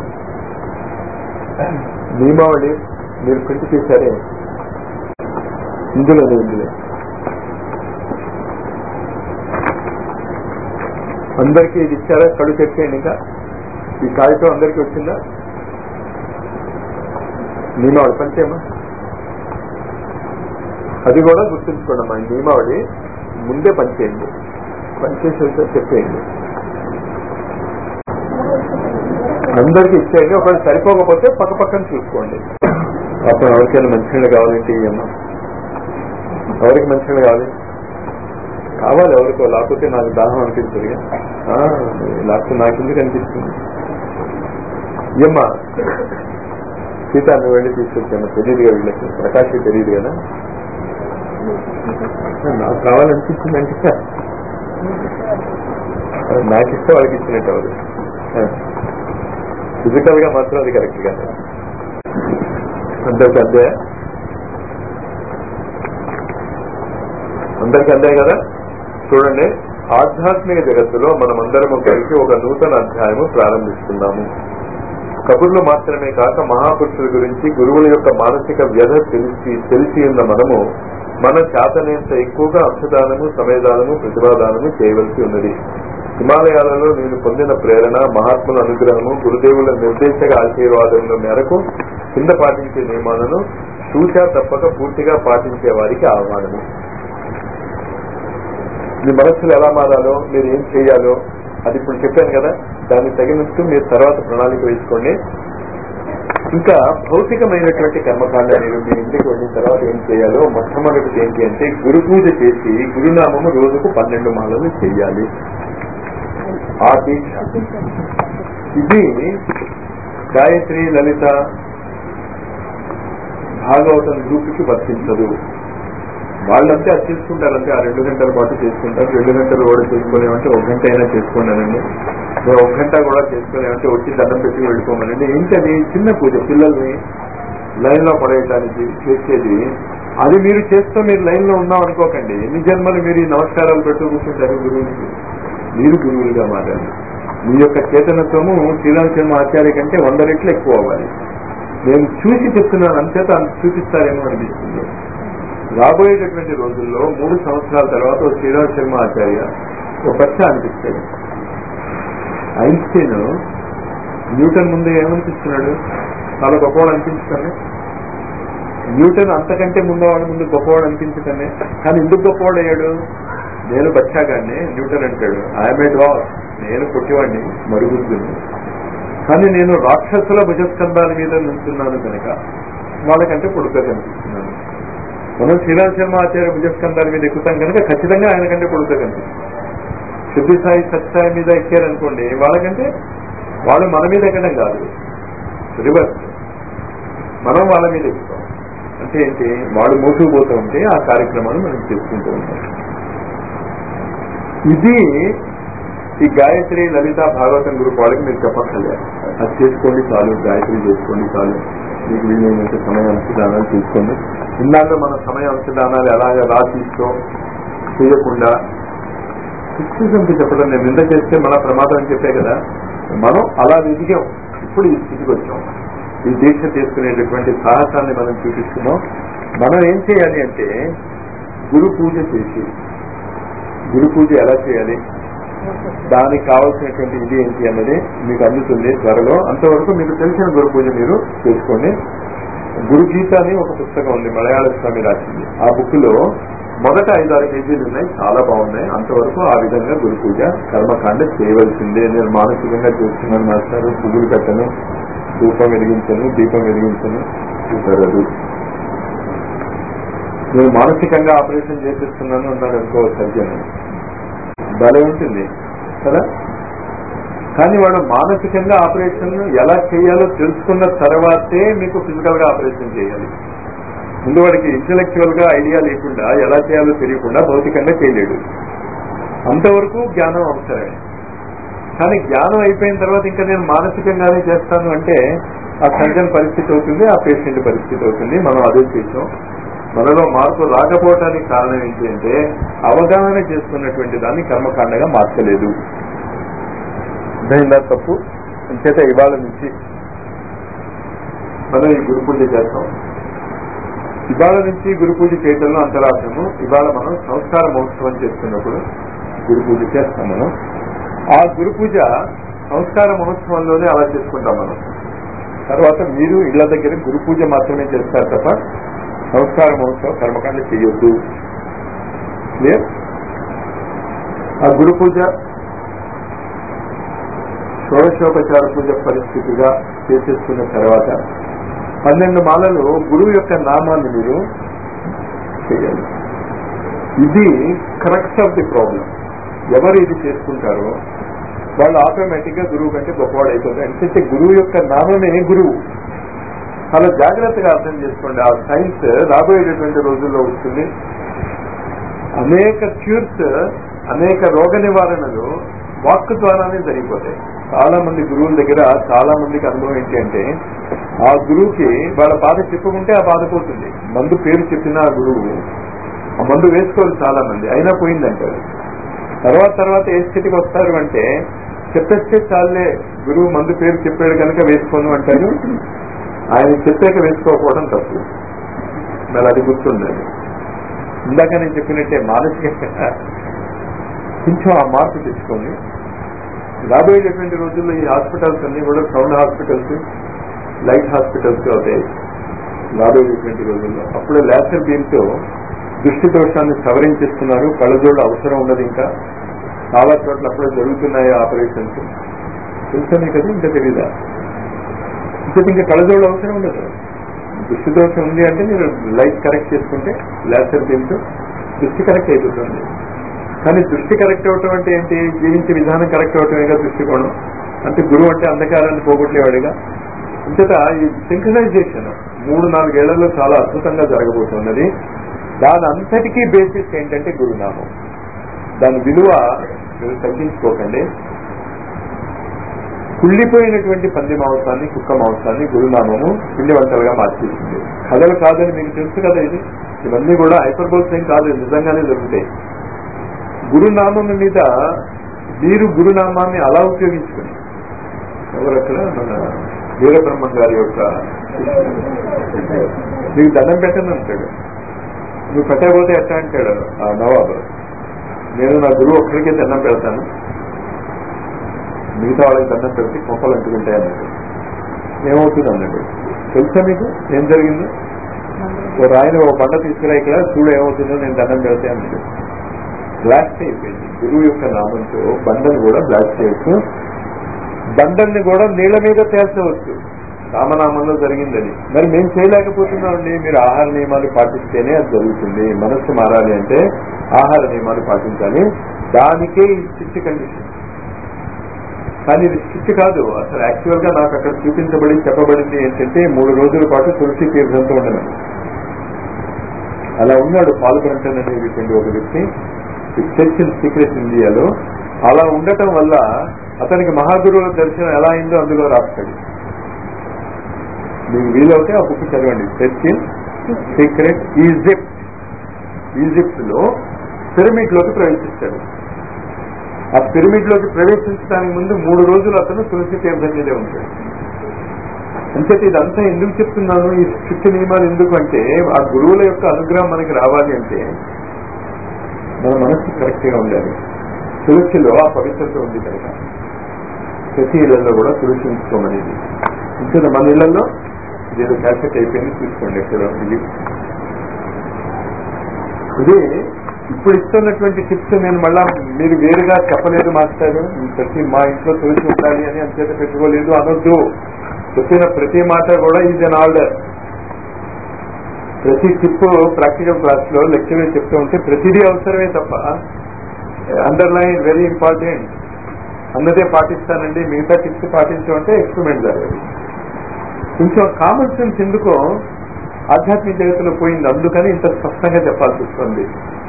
నియమావళి మీరు ప్రింట్ చేశారే ఇందులోనే ఇందులో అందరికీ ఇది ఇచ్చారా కళ్ళు చెప్పేయండి ఇంకా ఈ కాగితం అందరికీ వచ్చిందా నియమావళి పంచేయమ్మా అది కూడా గుర్తుంచుకోండి అమ్మా ఈ నియమావళి ముందే పనిచేయండి పనిచేసి వెళ్తే చెప్పేయండి అందరికి ఇచ్చేయండి ఒకవేళ సరిపోకపోతే పక్క పక్కన చూసుకోండి పాపం ఎవరికైనా మంచినీళ్ళు కావాలంటే ఇయ్యమ్మా ఎవరికి మంచినీళ్ళు కావాలి కావాలి ఎవరికో లేకపోతే నాకు దాహం అనిపించదు లేకపోతే నాకు ఎందుకు అనిపిస్తుంది ఇయ్యమ్మా సీత నువ్వు వెళ్ళి తీసుకొచ్చాను తెలియదు కదా వీళ్ళకి ప్రకాష్ తెలియదు కదా నాకు కావాలనిపించిందంటే నాకు ఇస్తే వాళ్ళకి ఇచ్చినట్టు అవదు ఫిజికల్ గా మాత్రం అది కరెక్ట్ కదా అందరికి అందే అందరికి అందే కదా చూడండి ఆధ్యాత్మిక జగత్తులో మనమందరము కలిసి ఒక నూతన అధ్యాయము ప్రారంభిస్తున్నాము కబుర్లు మాత్రమే కాక మహాపురుషుల గురించి గురువుల యొక్క మానసిక వ్యధ తెలిసి తెలిసి ఉన్న మనము మన చేతనేంత ఎక్కువగా అంశదానము సమయదానము ప్రతిభాదానము చేయవలసి ఉన్నది హిమాలయాలలో నేను పొందిన ప్రేరణ మహాత్ముల అనుగ్రహము గురుదేవుల నిర్దేశక ఆశీర్వాదముల మేరకు కింద పాటించే నియమాలను చూచా తప్పక పూర్తిగా పాటించే వారికి ఆహ్వానము మీ మనస్సులు ఎలా మారాలో మీరు ఏం చేయాలో అది ఇప్పుడు చెప్పాను కదా దానికి తగినట్టు మీరు తర్వాత ప్రణాళిక వేసుకోండి ఇంకా భౌతికమైనటువంటి కర్మకాండ మీరు మీ ఇంటికి వెళ్ళిన తర్వాత ఏం చేయాలో మొట్టమొదటిది ఏంటి అంటే గురు పూజ చేసి గురునామము రోజుకు పన్నెండు మాలలు చేయాలి ఆ దీక్ష ఇది గాయత్రి లలిత భాగవతం గ్రూప్కి వర్తించదు వాళ్ళంటే అది చేసుకుంటారంటే ఆ రెండు గంటల పాటు చేసుకుంటారు రెండు గంటలు కూడా చేసుకోలేమంటే ఒక గంట అయినా చేసుకోండానండి మీరు ఒక గంట కూడా చేసుకోలేమంటే వచ్చి దండం పెట్టి వెళ్ళిపోమనండి ఏంటది చిన్న పూజ పిల్లల్ని లైన్ లో పడేయడానికి చేసేది అది మీరు చేస్తూ మీరు లైన్ లో ఉన్నాం అనుకోకండి ఎన్ని జన్మలు మీరు ఈ నమస్కారాలు పెట్టు కూర్చుంటారు గురువులకి మీరు గురువులుగా మారాలి మీ యొక్క చేతనత్వము శ్రీరామచంద్ర ఆచార్య కంటే వంద రెట్లు ఎక్కువ అవ్వాలి నేను చూసి చెప్తున్నాను అంతేత అంత చూపిస్తారేమో అనిపిస్తుంది రాబోయేటటువంటి రోజుల్లో మూడు సంవత్సరాల తర్వాత ఓ శ్రీరామ్ శర్మ ఆచార్య ఒక బచ్చ అనిపిస్తాడు ఐన్స్టీన్ న్యూటన్ ముందు ఏమనిపిస్తున్నాడు చాలా గొప్పవాడు అనిపించుతాను న్యూటన్ అంతకంటే ముందవాడు ముందు గొప్పవాడు అనిపించకనే కానీ ఎందుకు గొప్పవాడు అయ్యాడు నేను బచ్చాగాన్ని న్యూటన్ అంటాడు ఐఎమ్ ఏ డాగ్ నేను పుట్టివాడిని మరుగుద్దుని కానీ నేను రాక్షసుల భుజస్కంధాల మీద నుంచున్నాను కనుక వాళ్ళకంటే పొడుగ్గా కనిపిస్తున్నాను మనం శ్రీరామ్ శర్మ ఆచార్య భుజస్కంధాల మీద ఎక్కుతాం కనుక ఖచ్చితంగా ఆయన కంటే పొడుగ్గా కనిపిస్తుంది శుద్ధి సాయి సత్సాయి మీద ఎక్కారనుకోండి వాళ్ళకంటే వాళ్ళు మన మీద ఎక్కడం కాదు రివర్స్ మనం వాళ్ళ మీద ఎక్కుతాం అంటే ఏంటి వాళ్ళు మోసుకుపోతూ ఉంటే ఆ కార్యక్రమాలు మనం చేసుకుంటూ ఉంటాం ఇది ఈ గాయత్రి లలిత భాగవతం గ్రూప్ వాళ్ళకి మీరు చెప్పక్కర్లేదు అది చేసుకోండి చాలు గాయత్రి చేసుకోండి చాలు మీకు వీలైనంత సమయ అంశదానాలు తీసుకోండి ఇన్నాళ్ళు మన సమయ అంశదానాలు ఎలాగ రాసిస్తూ చేయకుండా సిక్స్టిజంకి చెప్పడం నేను నింద చేస్తే మన ప్రమాదం అని చెప్పే కదా మనం అలా ఎదిగాం ఇప్పుడు ఈ స్థితికి వచ్చాం ఈ దీక్ష తీసుకునేటటువంటి సాహసాన్ని మనం చూపిస్తున్నాం మనం ఏం చేయాలి అంటే గురు పూజ చేసి గురు పూజ ఎలా చేయాలి దానికి కావాల్సినటువంటి ఇది ఏంటి అన్నది మీకు అందుతుంది త్వరలో అంతవరకు మీకు తెలిసిన గురు పూజ మీరు చేసుకోండి గురు గీత అని ఒక పుస్తకం ఉంది మలయాళ స్వామి రాసింది ఆ బుక్ లో మొదట ఐదారు పేజీలు ఉన్నాయి చాలా బాగున్నాయి అంతవరకు ఆ విధంగా గురు పూజ కర్మకాండ చేయవలసిందే నేను మానసికంగా చేస్తున్నాను మాస్టారు పువ్వులు పెట్టను ధూపం వెలిగించను దీపం వెలిగించను కుదరదు నేను మానసికంగా ఆపరేషన్ చేపిస్తున్నాను అన్నాడు అనుకో సర్జన్ భలే ఉంటుంది కదా కానీ వాడు మానసికంగా ఆపరేషన్ ఎలా చేయాలో తెలుసుకున్న తర్వాతే మీకు ఫిజికల్ గా ఆపరేషన్ చేయాలి ముందు వాడికి ఇంటలెక్చువల్ గా ఐడియా లేకుండా ఎలా చేయాలో తెలియకుండా భౌతికంగా చేయలేడు అంతవరకు జ్ఞానం అవసరమే కానీ జ్ఞానం అయిపోయిన తర్వాత ఇంకా నేను మానసికంగానే చేస్తాను అంటే ఆ సర్జన్ పరిస్థితి అవుతుంది ఆ పేషెంట్ పరిస్థితి అవుతుంది మనం అదే చేసాం మనలో మార్పు రాకపోవడానికి కారణం ఏంటి అంటే అవగాహన చేసుకున్నటువంటి దాన్ని కర్మకాండగా మార్చలేదు అర్థమైందా తప్పు అంచేత ఇవాళ నుంచి మనం ఈ గురు పూజ చేస్తాం ఇవాళ నుంచి గురు పూజ చేయడంలో అంతరార్థము ఇవాళ మనం సంస్కార మహోత్సవం చేస్తున్నప్పుడు గురు పూజ చేస్తాం మనం ఆ గురు పూజ సంస్కార మహోత్సవంలోనే అలా చేసుకుంటాం మనం తర్వాత మీరు ఇళ్ల దగ్గర గురు పూజ మాత్రమే చేస్తారు తప్ప సంస్కార మహోత్సవం కర్మకాండ చేయొద్దు క్లియర్ ఆ గురు పూజ షోడశోపచార పూజ పరిస్థితిగా చేసేసుకున్న తర్వాత పన్నెండు మాలలు గురువు యొక్క నామాన్ని మీరు చేయాలి ఇది కరెక్ట్ ఆఫ్ ది ప్రాబ్లం ఎవరు ఇది చేసుకుంటారో వాళ్ళు ఆటోమేటిక్ గా గురువు కంటే గొప్పవాడు అయిపోతారు ఎందుకంటే గురువు యొక్క నామమే గురువు చాలా జాగ్రత్తగా అర్థం చేసుకోండి ఆ సైన్స్ రాబోయేటటువంటి రోజుల్లో వస్తుంది అనేక క్యూర్స్ అనేక రోగ నివారణలు వాక్ ద్వారానే జరిగిపోతాయి చాలా మంది గురువుల దగ్గర చాలా మందికి అనుభవం ఏంటి అంటే ఆ గురువుకి వాళ్ళ బాధ చెప్పుకుంటే ఆ బాధ పోతుంది మందు పేరు చెప్పిన ఆ గురువు ఆ మందు వేసుకోవాలి చాలా మంది అయినా పోయిందంటారు తర్వాత తర్వాత ఏ స్థితికి వస్తారు అంటే చెప్పేస్తే చాలే గురువు మందు పేరు చెప్పాడు కనుక వేసుకోను అంటారు ఆయన చెప్పాక వేసుకోకపోవడం తప్పు మరి అది గుర్తుందండి ఇందాక నేను చెప్పినట్టే మానసికంగా కొంచెం ఆ మార్పు తెచ్చుకోండి రాబోయేటటువంటి రోజుల్లో ఈ హాస్పిటల్స్ అన్ని కూడా సౌండ్ హాస్పిటల్స్ లైట్ హాస్పిటల్స్ అవుతాయి రాబోయేటటువంటి రోజుల్లో అప్పుడు లేసర్ బీమ్తో దృష్టి దోషాన్ని సవరించేస్తున్నారు కళ్ళజోడు అవసరం ఉండదు ఇంకా చాలా చోట్ల అప్పుడే జరుగుతున్నాయి ఆపరేషన్స్ తెలుసనే కదా ఇంకా తెలీదా ఇంకా ఇంకా కళ్ళజోడు అవసరం ఉండదు దృష్టి దోషం ఉంది అంటే మీరు లైట్ కరెక్ట్ చేసుకుంటే లేసర్ బీమ్తో దృష్టి కరెక్ట్ అయిపోతుంది కానీ దృష్టి కరెక్ట్ అవటం అంటే ఏంటి జీవించే విధానం కరెక్ట్ అవటమేగా దృష్టికోణం అంటే గురువు అంటే అంధకారాన్ని పోగొట్టేవాడిగా అంతేత ఈ సింక్రనైజేషన్ మూడు నాలుగేళ్లలో చాలా అద్భుతంగా జరగబోతున్నది దాని అంతటికీ బేసిస్ ఏంటంటే గురునామం దాని విలువ మీరు తగ్గించుకోకండి కుళ్ళిపోయినటువంటి పంది మాంసాన్ని కుక్క మాంసాన్ని గురునామము పిండి వంటలుగా మార్చేసింది కథలు కాదని మీకు తెలుసు కదా ఇది ఇవన్నీ కూడా హైపర్బోల్స్ ఏం కాదు నిజంగానే జరుగుతాయి గురునామం మీద మీరు గురునామాన్ని అలా ఉపయోగించుకుని ఎవరక్కడ మన వీరబ్రహ్మం గారి యొక్క నీకు దండం పెట్టను అంటాడు నువ్వు పెట్టకపోతే ఎట్లా అంటాడు ఆ నవాబు నేను నా గురువు ఒక్కడికే దండం పెడతాను మిగతా వాళ్ళకి దండం పెడితే కొంపలు అంటుకుంటాయి అన్నాడు ఏమవుతుంది అన్నాడు తెలుసా మీకు ఏం జరిగింది ఓ రాయిని ఓ బండ తీసుకురా ఇక్కడ చూడు ఏమవుతుందో నేను దండం పెడితే అన్నాడు బ్లాక్ అయిపోయింది గురువు యొక్క నామంతో బండను కూడా బ్లాక్ చేయొచ్చు బండల్ని కూడా నీళ్ల మీద తేల్చవచ్చు రామనామంలో జరిగిందని మరి మేము చేయలేకపోతున్నామండి మీరు ఆహార నియమాలు పాటిస్తేనే అది జరుగుతుంది మనస్సు మారాలి అంటే ఆహార నియమాలు పాటించాలి దానికే ఈ స్టిచ్ కండిషన్ కానీ ఇది స్టిచ్ కాదు అసలు యాక్చువల్ గా నాకు అక్కడ చూపించబడి చెప్పబడింది ఏంటంటే మూడు రోజుల పాటు తులసి తీర్థంతో ఉండడం అలా ఉన్నాడు పాల్గొంటాననేటువంటి ఒక వ్యక్తి చర్చ్ సీక్రెట్ ఇండియాలో అలా ఉండటం వల్ల అతనికి మహాగురువుల దర్శనం ఎలా అయిందో అందులో రాస్తాడు మీకు వీలవుతే ఆ బుక్ చదవండి చర్చ్ సీక్రెట్ ఈజిప్ట్ ఈజిప్ట్ లో పిరమిడ్ లోకి ప్రవేశిస్తాడు ఆ పిరమిడ్ లోకి ప్రవేశించడానికి ముందు మూడు రోజులు అతను తులసి తీర్థం మీదే ఉంటాడు అంచేత ఇదంతా ఎందుకు చెప్తున్నాను ఈ శిక్ష నియమాలు ఎందుకు అంటే ఆ గురువుల యొక్క అనుగ్రహం మనకి రావాలి అంటే మన మనస్సు కరెక్ట్ గా ఉండాలి తులసిలో ఆ పవిత్రత ఉంది కనుక ప్రతి ఇళ్లలో కూడా తులసి ఉంచుకోమనేది ఇంకా మన ఇళ్లలో ఇదేదో క్యాసెట్ అయిపోయింది చూసుకోండి ఎక్కడ ఇది ఇది ఇప్పుడు ఇస్తున్నటువంటి టిప్స్ నేను మళ్ళా మీరు వేరుగా చెప్పలేదు మాస్టర్ ప్రతి మా ఇంట్లో తులసి ఉండాలి అని అంచేత పెట్టుకోలేదు అనొద్దు చెప్పిన ప్రతి మాట కూడా ఈజ్ అన్ ఆర్డర్ ప్రతి టిప్ ప్రాక్టికల్ క్లాస్ లో లెక్చర్ చెప్తూ ఉంటే ప్రతిదీ అవసరమే తప్ప అండర్లైన్ వెరీ ఇంపార్టెంట్ అన్నదే పాటిస్తానండి మిగతా టిప్స్ పాటించమంటే ఎక్స్పెరిమెంట్ జరగదు కొంచెం కామన్ సెన్స్ ఎందుకో ఆధ్యాత్మిక జగత్తులో పోయింది అందుకని ఇంత స్పష్టంగా చెప్పాల్సి వస్తుంది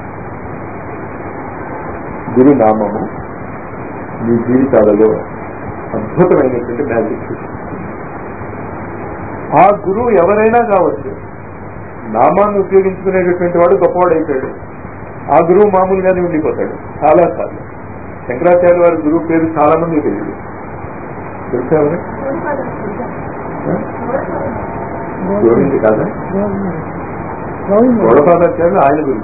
గురునామము మీ జీవితాలలో అద్భుతమైనటువంటి మ్యాజిక్ ఆ గురువు ఎవరైనా కావచ్చు నామాన్ని ఉపయోగించుకునేటటువంటి వాడు గొప్పవాడు అయిపోయాడు ఆ గురువు మామూలుగానే ఉండిపోతాడు చాలా సార్లు శంకరాచార్య వారి గురువు పేరు చాలా మంది తెలియదు తెలుసా గోవింద్ కాదా గౌడపాదాచార్యులు ఆయన గురువు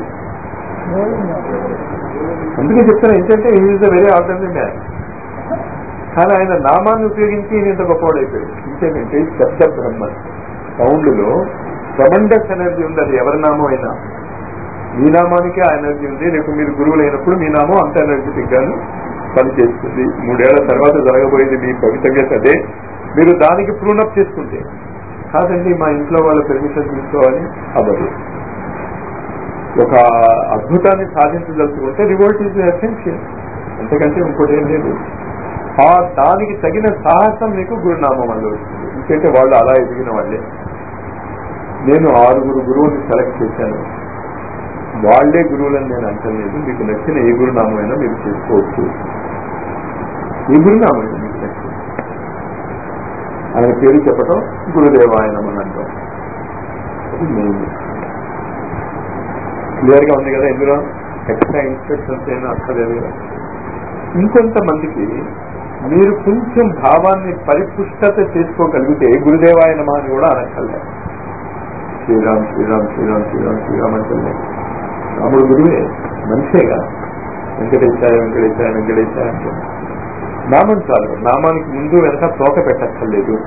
అందుకే చెప్తాను ఏంటంటే is the very ordinary man కానీ ఆయన నామాన్ని ఉపయోగించి ఈయన ఇంత గొప్పవాడు అయిపోయాడు ఇంకేంటంటే శబ్ద బ్రహ్మ సౌండ్లో ట్రమండస్ ఎనర్జీ ఉంది అది ఎవరి నామం అయినా మీ నామానికి ఆ ఎనర్జీ ఉంది రేపు మీరు గురువులు అయినప్పుడు మీ నామం అంత ఎనర్జెటిక్ గాను పనిచేస్తుంది మూడేళ్ల తర్వాత జరగబోయేది మీ భవితవ్యత అదే మీరు దానికి ప్రూనప్ చేసుకుంటే కాదండి మా ఇంట్లో వాళ్ళ పెర్మిషన్ తీసుకోవాలి అవ్వదు ఒక అద్భుతాన్ని సాధించదలుచుకుంటే రివోల్ట్ ఈజ్ ఎసెన్షియల్ అంతకంటే ఇంకోటి ఏం లేదు ఆ దానికి తగిన సాహసం మీకు గురునామం వల్ల వచ్చింది ఇంకంటే వాళ్ళు అలా ఎదిగిన వాళ్ళే నేను ఆరుగురు గురువుని సెలెక్ట్ చేశాను వాళ్లే గురువులని నేను అంటలేదు మీకు నచ్చిన ఏ గురునామైనా మీరు చేసుకోవచ్చు ఏ గురునామం అయితే మీకు నచ్చింది ఆయన పేరు చెప్పటం గురుదేవాయనం అని అంటాం అది మెయిన్ క్లియర్ గా ఉంది కదా ఇందులో ఎక్స్ట్రా ఇన్స్ట్రక్షన్స్ ఏమీ అక్కర్లేదు కదా ఇంకొంతమందికి మీరు కొంచెం భావాన్ని పరిపుష్టత చేసుకోగలిగితే గురుదేవాయనమా అని కూడా అనక్కర్లేదు శ్రీరామ్ శ్రీరామ్ శ్రీరామ్ శ్రీరామ్ శ్రీరామ్ అంటే రాముడు గురువే మనిషేగా వెంకటేశాయ వెంకటేశాయ వెంకటేశాయ అంటే నామం చాలు నామానికి ముందు వెనక తోక పెట్టక్కర్లేదు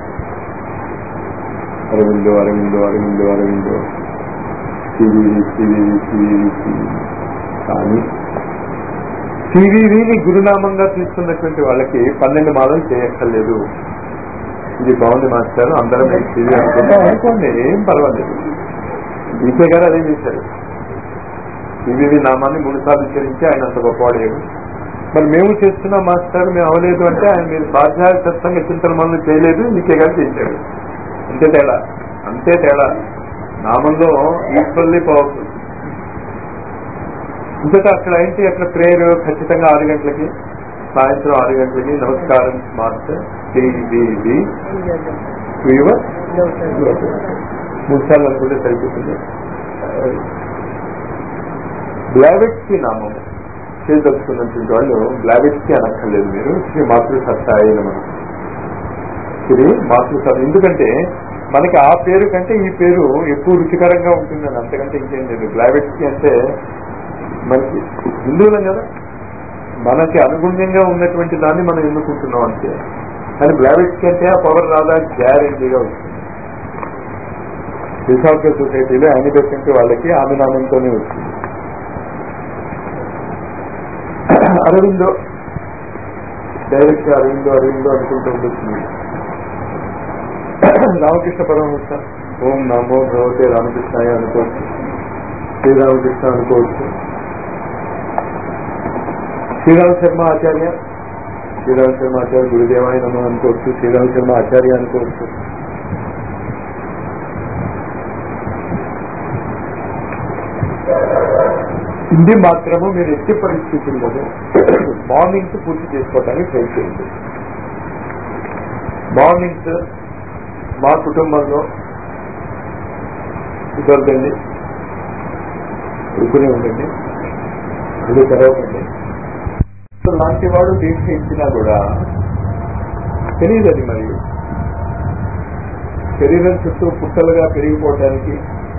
Aurobindo Aurobindo Aurobindo Aurobindo C V V C V V C V V C V V కానీ సివివిని గురునామంగా తీసుకున్నటువంటి వాళ్ళకి పన్నెండు మాలలు చేయక్కర్లేదు ఇది బాగుంది మాస్టర్ అందరం సివి అనుకుంటాం అనుకోండి ఏం పర్వాలేదు ఈకే గారు అదే చేశారు సివివి నామాన్ని మూడు సార్లు ఉచ్చరించి ఆయన అంత గొప్పవాడేడు మరి మేము చేస్తున్నాం మాస్టర్ మేము అవ్వలేదు అంటే ఆయన మీరు స్వాధ్యాయ సత్సంగ చింతన మనల్ని చేయలేదు ఈకే గారు చేశాడు అంతే తేడా అంతే తేడా నామంలో ఈక్వల్లీ పవర్ఫుల్ ఇంతట అక్కడ ఏంటి అక్కడ ప్రేయర్ ఖచ్చితంగా ఆరు గంటలకి సాయంత్రం ఆరు గంటలకి నమస్కారం మాస్టర్ సివివి మూడు సార్లు అనుకుంటే సరిపోతుంది బ్లావెట్స్కి నామం చేయదలుచుకున్నటువంటి వాళ్ళు బ్లావెట్స్కి అనక్కర్లేదు మీరు శ్రీ మాతృ సత్తాయి మనం శ్రీ మాతృ సత్ ఎందుకంటే మనకి ఆ పేరు కంటే ఈ పేరు ఎక్కువ రుచికరంగా ఉంటుందని అంతకంటే ఇంకేం లేదు బ్లావెట్స్కి అంటే మనకి హిందువులం కదా మనకి అనుగుణ్యంగా ఉన్నటువంటి దాన్ని మనం ఎన్నుకుంటున్నాం అంతే కానీ బ్లావెట్స్కి అంటే ఆ పవర్ రాదా గ్యారెంటీగా వస్తుంది హిసాబ్క సొసైటీలో యానిబెసెంట్ వాళ్ళకి ఆమె నామంతోనే వచ్చింది అరవిందో డైరెక్ట్ అరవిందో అరవిందో అనుకుంటూ ఉండొచ్చు రామకృష్ణ పరమహంస ఓం నమో భగవతే రామకృష్ణాయ అనుకోవచ్చు శ్రీరామకృష్ణ అనుకోవచ్చు శ్రీరామ శర్మ ఆచార్య శ్రీరామ శర్మ ఆచార్య గురుదేవాయ నమ అనుకోవచ్చు శ్రీరామ శర్మ ఆచార్య అనుకోవచ్చు ఇది మాత్రము మీరు ఎట్టి పరిస్థితుల్లోనూ మార్నింగ్స్ పూర్తి చేసుకోవటానికి ట్రై చేయండి మార్నింగ్స్ మా కుటుంబంలో కుదరదండి రుకునే ఉండండి ఇది తెరవకండి లాంటి వాడు దీక్ష ఇచ్చినా కూడా తెలియదు అది మరి శరీరం చుట్టూ పుట్టలుగా పెరిగిపోవటానికి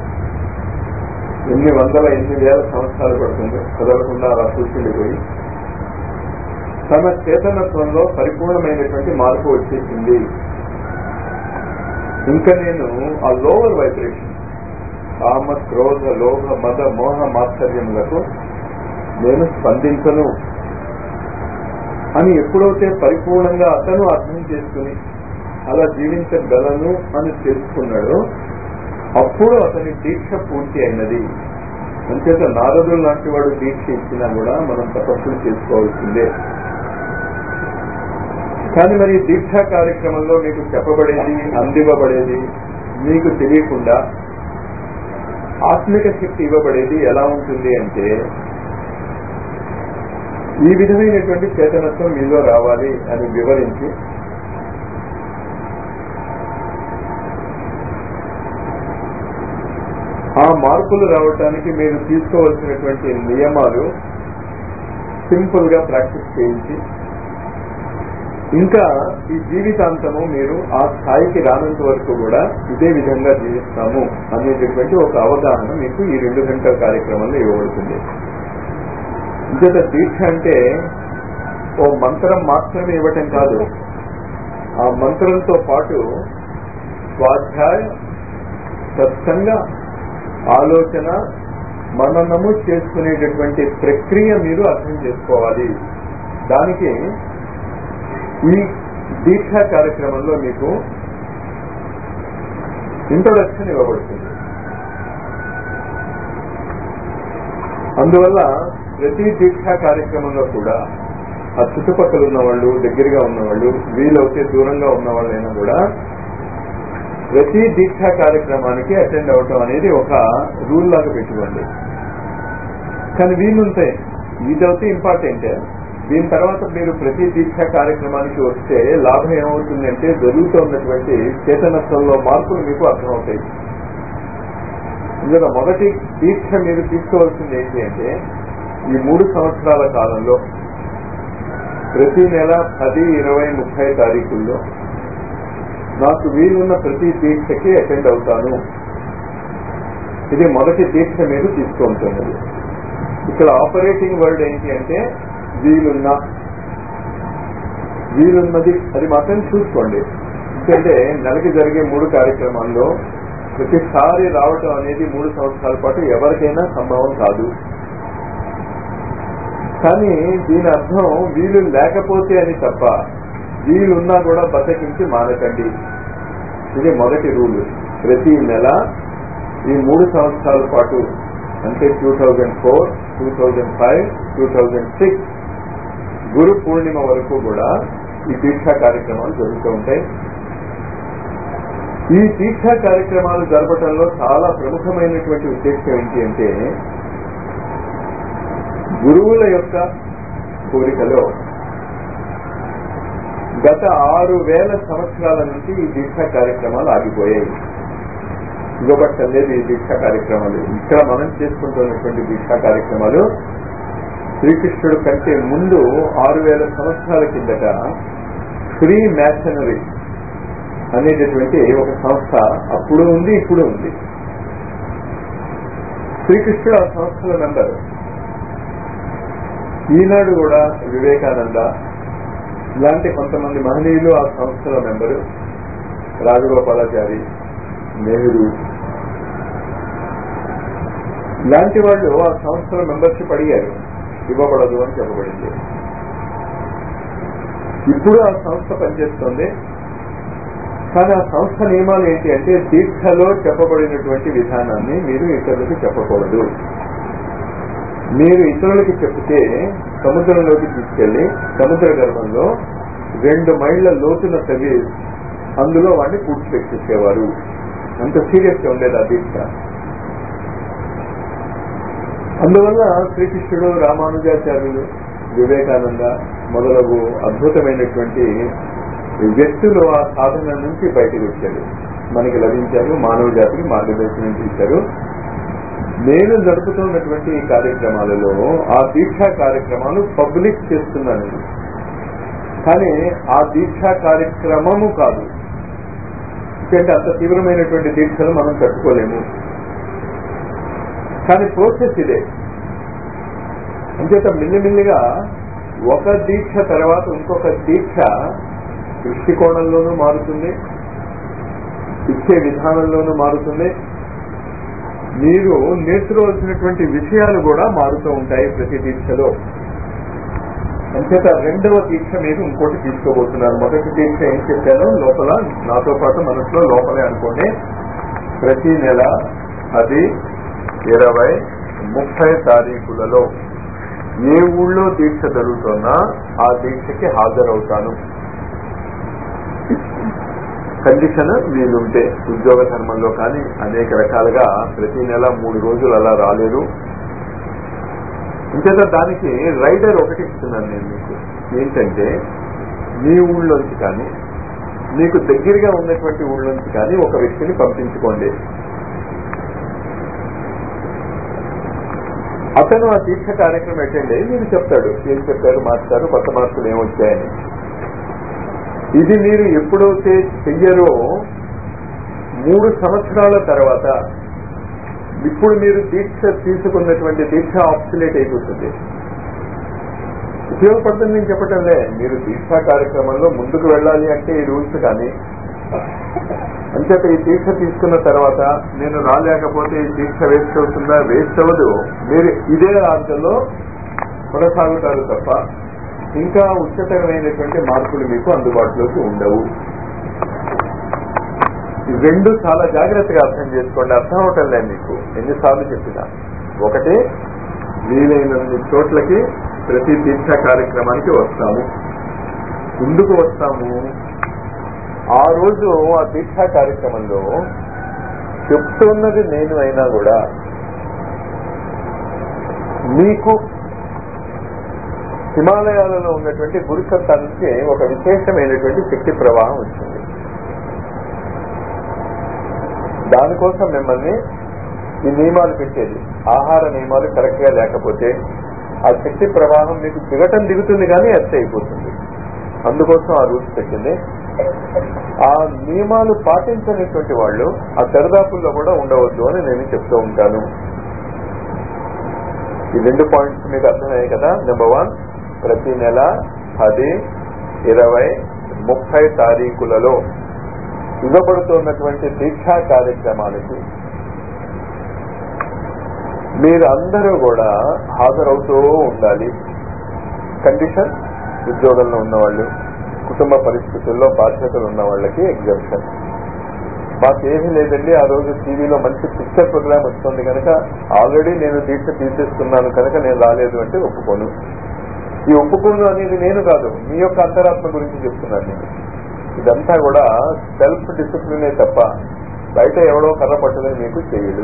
ఎన్ని వందల ఎన్ని వేల సంవత్సరాలు పడుతుందో కదలకుండా అలా కూర్చుండిపోయి తన చేతనత్వంలో పరిపూర్ణమైనటువంటి మార్పు వచ్చేసింది ఇంకా నేను ఆ లోవర్ వైబ్రేషన్ కామ క్రోధ లోభ మద మోహ మాత్సర్యములకు నేను స్పందించను అని ఎప్పుడైతే పరిపూర్ణంగా అతను అర్థం చేసుకుని అలా జీవించగలను అని తెలుసుకున్నాడో అప్పుడు అతని దీక్ష పూర్తి అయినది అంచేత నారదుడు లాంటి వాడు దీక్ష ఇచ్చినా కూడా మనం తపస్సులు చేసుకోవాల్సిందే కానీ మరి ఈ దీక్షా కార్యక్రమంలో మీకు చెప్పబడేది అందివ్వబడేది మీకు తెలియకుండా ఆత్మిక శక్తి ఇవ్వబడేది ఎలా ఉంటుంది అంటే ఈ విధమైనటువంటి చేతనత్వం మీలో రావాలి అని వివరించి ఆ మార్పులు రావటానికి మీరు తీసుకోవాల్సినటువంటి నియమాలు సింపుల్ గా ప్రాక్టీస్ చేయించి ఇంకా ఈ జీవితాంతము మీరు ఆ స్థాయికి రానంత వరకు కూడా ఇదే విధంగా జీవిస్తాము అనేటటువంటి ఒక అవగాహన మీకు ఈ రెండు గంటల కార్యక్రమంలో ఇవ్వబడుతుంది ఇంకేత దీక్ష అంటే ఓ మంత్రం మాత్రమే ఇవ్వటం కాదు ఆ మంత్రంతో పాటు స్వాధ్యాయ సత్సంగ ఆలోచన మననము చేసుకునేటటువంటి ప్రక్రియ మీరు అర్థం చేసుకోవాలి దానికి ఈ దీక్షా కార్యక్రమంలో మీకు ఇంట్రొడక్షన్ ఇవ్వబడుతుంది అందువల్ల ప్రతి దీక్షా కార్యక్రమంలో కూడా ఆ చుట్టుపక్కల ఉన్న వాళ్ళు దగ్గరగా ఉన్నవాళ్ళు వీలవుతే దూరంగా ఉన్న వాళ్ళైనా కూడా ప్రతి దీక్షా కార్యక్రమానికి అటెండ్ అవటం అనేది ఒక రూల్ లాగా పెట్టుకోండి కానీ వీలుంటాయి ఇదైతే ఇంపార్టెంట్ దీని తర్వాత మీరు ప్రతి దీక్షా కార్యక్రమానికి వస్తే లాభం ఏమవుతుందంటే జరుగుతున్నటువంటి చేతనత్వంలో మార్పులు మీకు అర్థమవుతాయి ఇందులో మొదటి దీక్ష మీరు తీసుకోవాల్సింది ఏంటి అంటే ఈ మూడు సంవత్సరాల కాలంలో ప్రతి నెల పది ఇరవై ముప్పై తారీఖుల్లో నాకు వీలున్న ప్రతి దీక్షకి అటెండ్ అవుతాను ఇది మొదటి దీక్ష మీరు తీసుకుంటున్నది ఇక్కడ ఆపరేటింగ్ వర్డ్ ఏంటి అంటే వీలున్న వీలున్నది అది మాత్రం చూసుకోండి ఎందుకంటే నెలకి జరిగే మూడు కార్యక్రమాల్లో ప్రతిసారి రావటం అనేది మూడు సంవత్సరాల పాటు ఎవరికైనా సంభవం కాదు కానీ దీని అర్థం వీలు లేకపోతే అని తప్ప వీలున్నా కూడా బతకించి మానకండి ఇది మొదటి రూల్ ప్రతి నెల ఈ మూడు సంవత్సరాల పాటు అంటే two thousand four two thousand five two thousand six Guru Purnima వరకు కూడా ఈ దీక్షా కార్యక్రమాలు జరుగుతూ ఉంటాయి ఈ దీక్షా కార్యక్రమాలు జరపడంలో చాలా ప్రముఖమైనటువంటి ఉద్దేశం ఏంటి అంటే గురువుల యొక్క కోరికలో గత ఆరు వేల సంవత్సరాల నుంచి ఈ దీక్షా కార్యక్రమాలు ఆగిపోయాయి ఇవ్వబట్టలేదు ఈ దీక్షా కార్యక్రమాలు ఇక్కడ మనం చేసుకుంటున్నటువంటి దీక్షా కార్యక్రమాలు శ్రీకృష్ణుడు కంటే ముందు ఆరు వేల సంవత్సరాల కిందట ఫ్రీ మ్యాషనరీ అనేటటువంటి ఒక సంస్థ అప్పుడు ఉంది ఇప్పుడు ఉంది శ్రీకృష్ణుడు ఆ సంస్థల మెంబర్ ఈనాడు కూడా వివేకానంద ఇలాంటి కొంతమంది మహనీయులు ఆ సంస్థల మెంబరు రాజగోపాలాచారి నెహ్రూ ఇలాంటి వాళ్ళు ఆ సంస్థల మెంబర్షిప్ అడిగారు ఇవ్వబడదు అని చెప్పబడింది ఇప్పుడు ఆ సంస్థ పనిచేస్తుంది కానీ ఆ సంస్థ నియమాలు ఏంటి అంటే దీక్షలో చెప్పబడినటువంటి విధానాన్ని మీరు ఇతరులకు చెప్పకూడదు మీరు ఇతరులకి చెప్తే సముద్రంలోకి తీసుకెళ్లి సముద్ర గర్భంలో రెండు మైళ్ళ లోతున తవ్వి అందులో వాడిని పూడ్చిపెట్టేసేవారు అంత సీరియస్ గా ఉండేది ఆ దీక్ష అందువల్ల శ్రీకృష్ణుడు రామానుజాచార్యులు వివేకానంద మొదలగు అద్భుతమైనటువంటి వ్యక్తులు ఆ సాధన నుంచి బయటకు వచ్చారు మనకి లభించారు మానవ జాతికి మార్గదర్శనం చేశారు నేను జరుపుతున్నటువంటి ఈ కార్యక్రమాలలో ఆ దీక్షా కార్యక్రమాలు పబ్లిక్ చేస్తున్నాను నేను. కానీ ఆ దీక్షా కార్యక్రమము కాదు ఎందుకంటే అంత తీవ్రమైనటువంటి దీక్షలు మనం తట్టుకోలేము కానీ ప్రోసెస్ ఇదే అంచేత మిల్లిమిల్లిగా ఒక దీక్ష తర్వాత ఇంకొక దీక్ష దృష్టికోణంలోనూ మారుతుంది ఇచ్చే విధానంలోనూ మారుతుంది మీరు నేర్చుకోవాల్సినటువంటి విషయాలు కూడా మారుతూ ఉంటాయి ప్రతి దీక్షలో అంచేత రెండవ దీక్ష మీరు ఇంకోటి తీసుకోబోతున్నారు మొదటి దీక్ష ఏం చెప్పాను లోపల నాతో పాటు మనసులో లోపలే అనుకోండి ప్రతి నెల అది ఇరవై ముప్పై తారీఖులలో ఏ ఊళ్ళో దీక్ష జరుగుతున్నా ఆ దీక్షకి హాజరవుతాను కండిషన్ వీలుంటే ఉద్యోగ ధర్మంలో కానీ అనేక రకాలుగా ప్రతి నెల మూడు రోజులు అలా రాలేరు ఇంకేత దానికి రైడర్ ఒకటి ఇస్తున్నాను నేను మీకు ఏంటంటే మీ ఊళ్ళోంచి కానీ మీకు దగ్గరగా ఉన్నటువంటి ఊళ్ళోంచి కానీ ఒక వ్యక్తిని పంపించుకోండి అతను ఆ దీక్ష కార్యక్రమం అటెండ్ అయ్యి మీరు చెప్తాడు ఏం చెప్పారు మాస్టారు కొత్త మార్కులు ఏమొచ్చాయని ఇది మీరు ఎప్పుడైతే చెయ్యరో మూడు సంవత్సరాల తర్వాత ఇప్పుడు మీరు దీక్ష తీసుకున్నటువంటి దీక్ష ఆప్సులేట్ అయిపోతుంది ఉపయోగపడుతుంది నేను చెప్పటంలే మీరు దీక్షా కార్యక్రమంలో ముందుకు వెళ్ళాలి అంటే ఈ రూల్స్ కానీ అంచేత ఈ దీక్ష తీసుకున్న తర్వాత నేను రాలేకపోతే ఈ దీక్ష వేస్ట్ అవుతుందా వేస్ట్ అవ్వదు మీరు ఇదే రాజ్యంలో కొనసాగుతారు తప్ప ఇంకా ఉచితమైనటువంటి మార్పులు మీకు అందుబాటులోకి ఉండవు ఈ రెండు చాలా జాగ్రత్తగా అర్థం చేసుకోండి అర్థం అవటం లేదు మీకు ఎన్నిసార్లు చెప్పినా ఒకటి వీలైనన్ని చోట్లకి ప్రతి దీక్షా కార్యక్రమానికి వస్తాము ఎందుకు వస్తాము ఆ రోజు ఆ దీక్షా కార్యక్రమంలో చెప్తున్నది నేను అయినా కూడా మీకు హిమాలయాలలో ఉన్నటువంటి గురుసత్తా నుంచి ఒక విశేషమైనటువంటి శక్తి ప్రవాహం వచ్చింది దానికోసం మిమ్మల్ని ఈ నియమాలు పెట్టేది ఆహార నియమాలు కరెక్ట్ గా లేకపోతే ఆ శక్తి ప్రవాహం మీకు దిగటం దిగుతుంది కానీ ఎర్త్ అయిపోతుంది అందుకోసం ఆ రూల్స్ పెట్టింది ఆ నియమాలు పాటించనటువంటి వాళ్ళు ఆ దరిదాపుల్లో కూడా ఉండవద్దు అని నేను చెప్తూ ఉంటాను ఈ రెండు పాయింట్స్ మీకు అర్థమయ్యాయి కదా నెంబర్ వన్ ప్రతి నెల పది ఇరవై ముప్పై తారీఖులలో ఇవ్వబడుతున్నటువంటి దీక్షా కార్యక్రమాలకి మీరు అందరూ కూడా హాజరవుతూ ఉండాలి కండిషన్ ఉద్యోగంలో ఉన్నవాళ్ళు కుటుంబ పరిస్థితుల్లో బాధ్యతలు ఉన్న వాళ్ళకి ఎగ్జామ్షన్ మాకేమీ లేదండి ఆ రోజు టీవీలో మంచి పిక్చర్ ప్రోగ్రామ్ వస్తుంది కనుక ఆల్రెడీ నేను దీక్ష తీసేస్తున్నాను కనుక నేను రాలేదు అంటే ఒప్పుకోను ఈ ఒప్పుకోను అనేది నేను కాదు మీ యొక్క అంతరాత్మ గురించి చెప్తున్నాను నేను ఇదంతా కూడా సెల్ఫ్ డిసిప్లినే తప్ప బయట ఎవడో కర్ర పట్టుదని మీకు చేయడు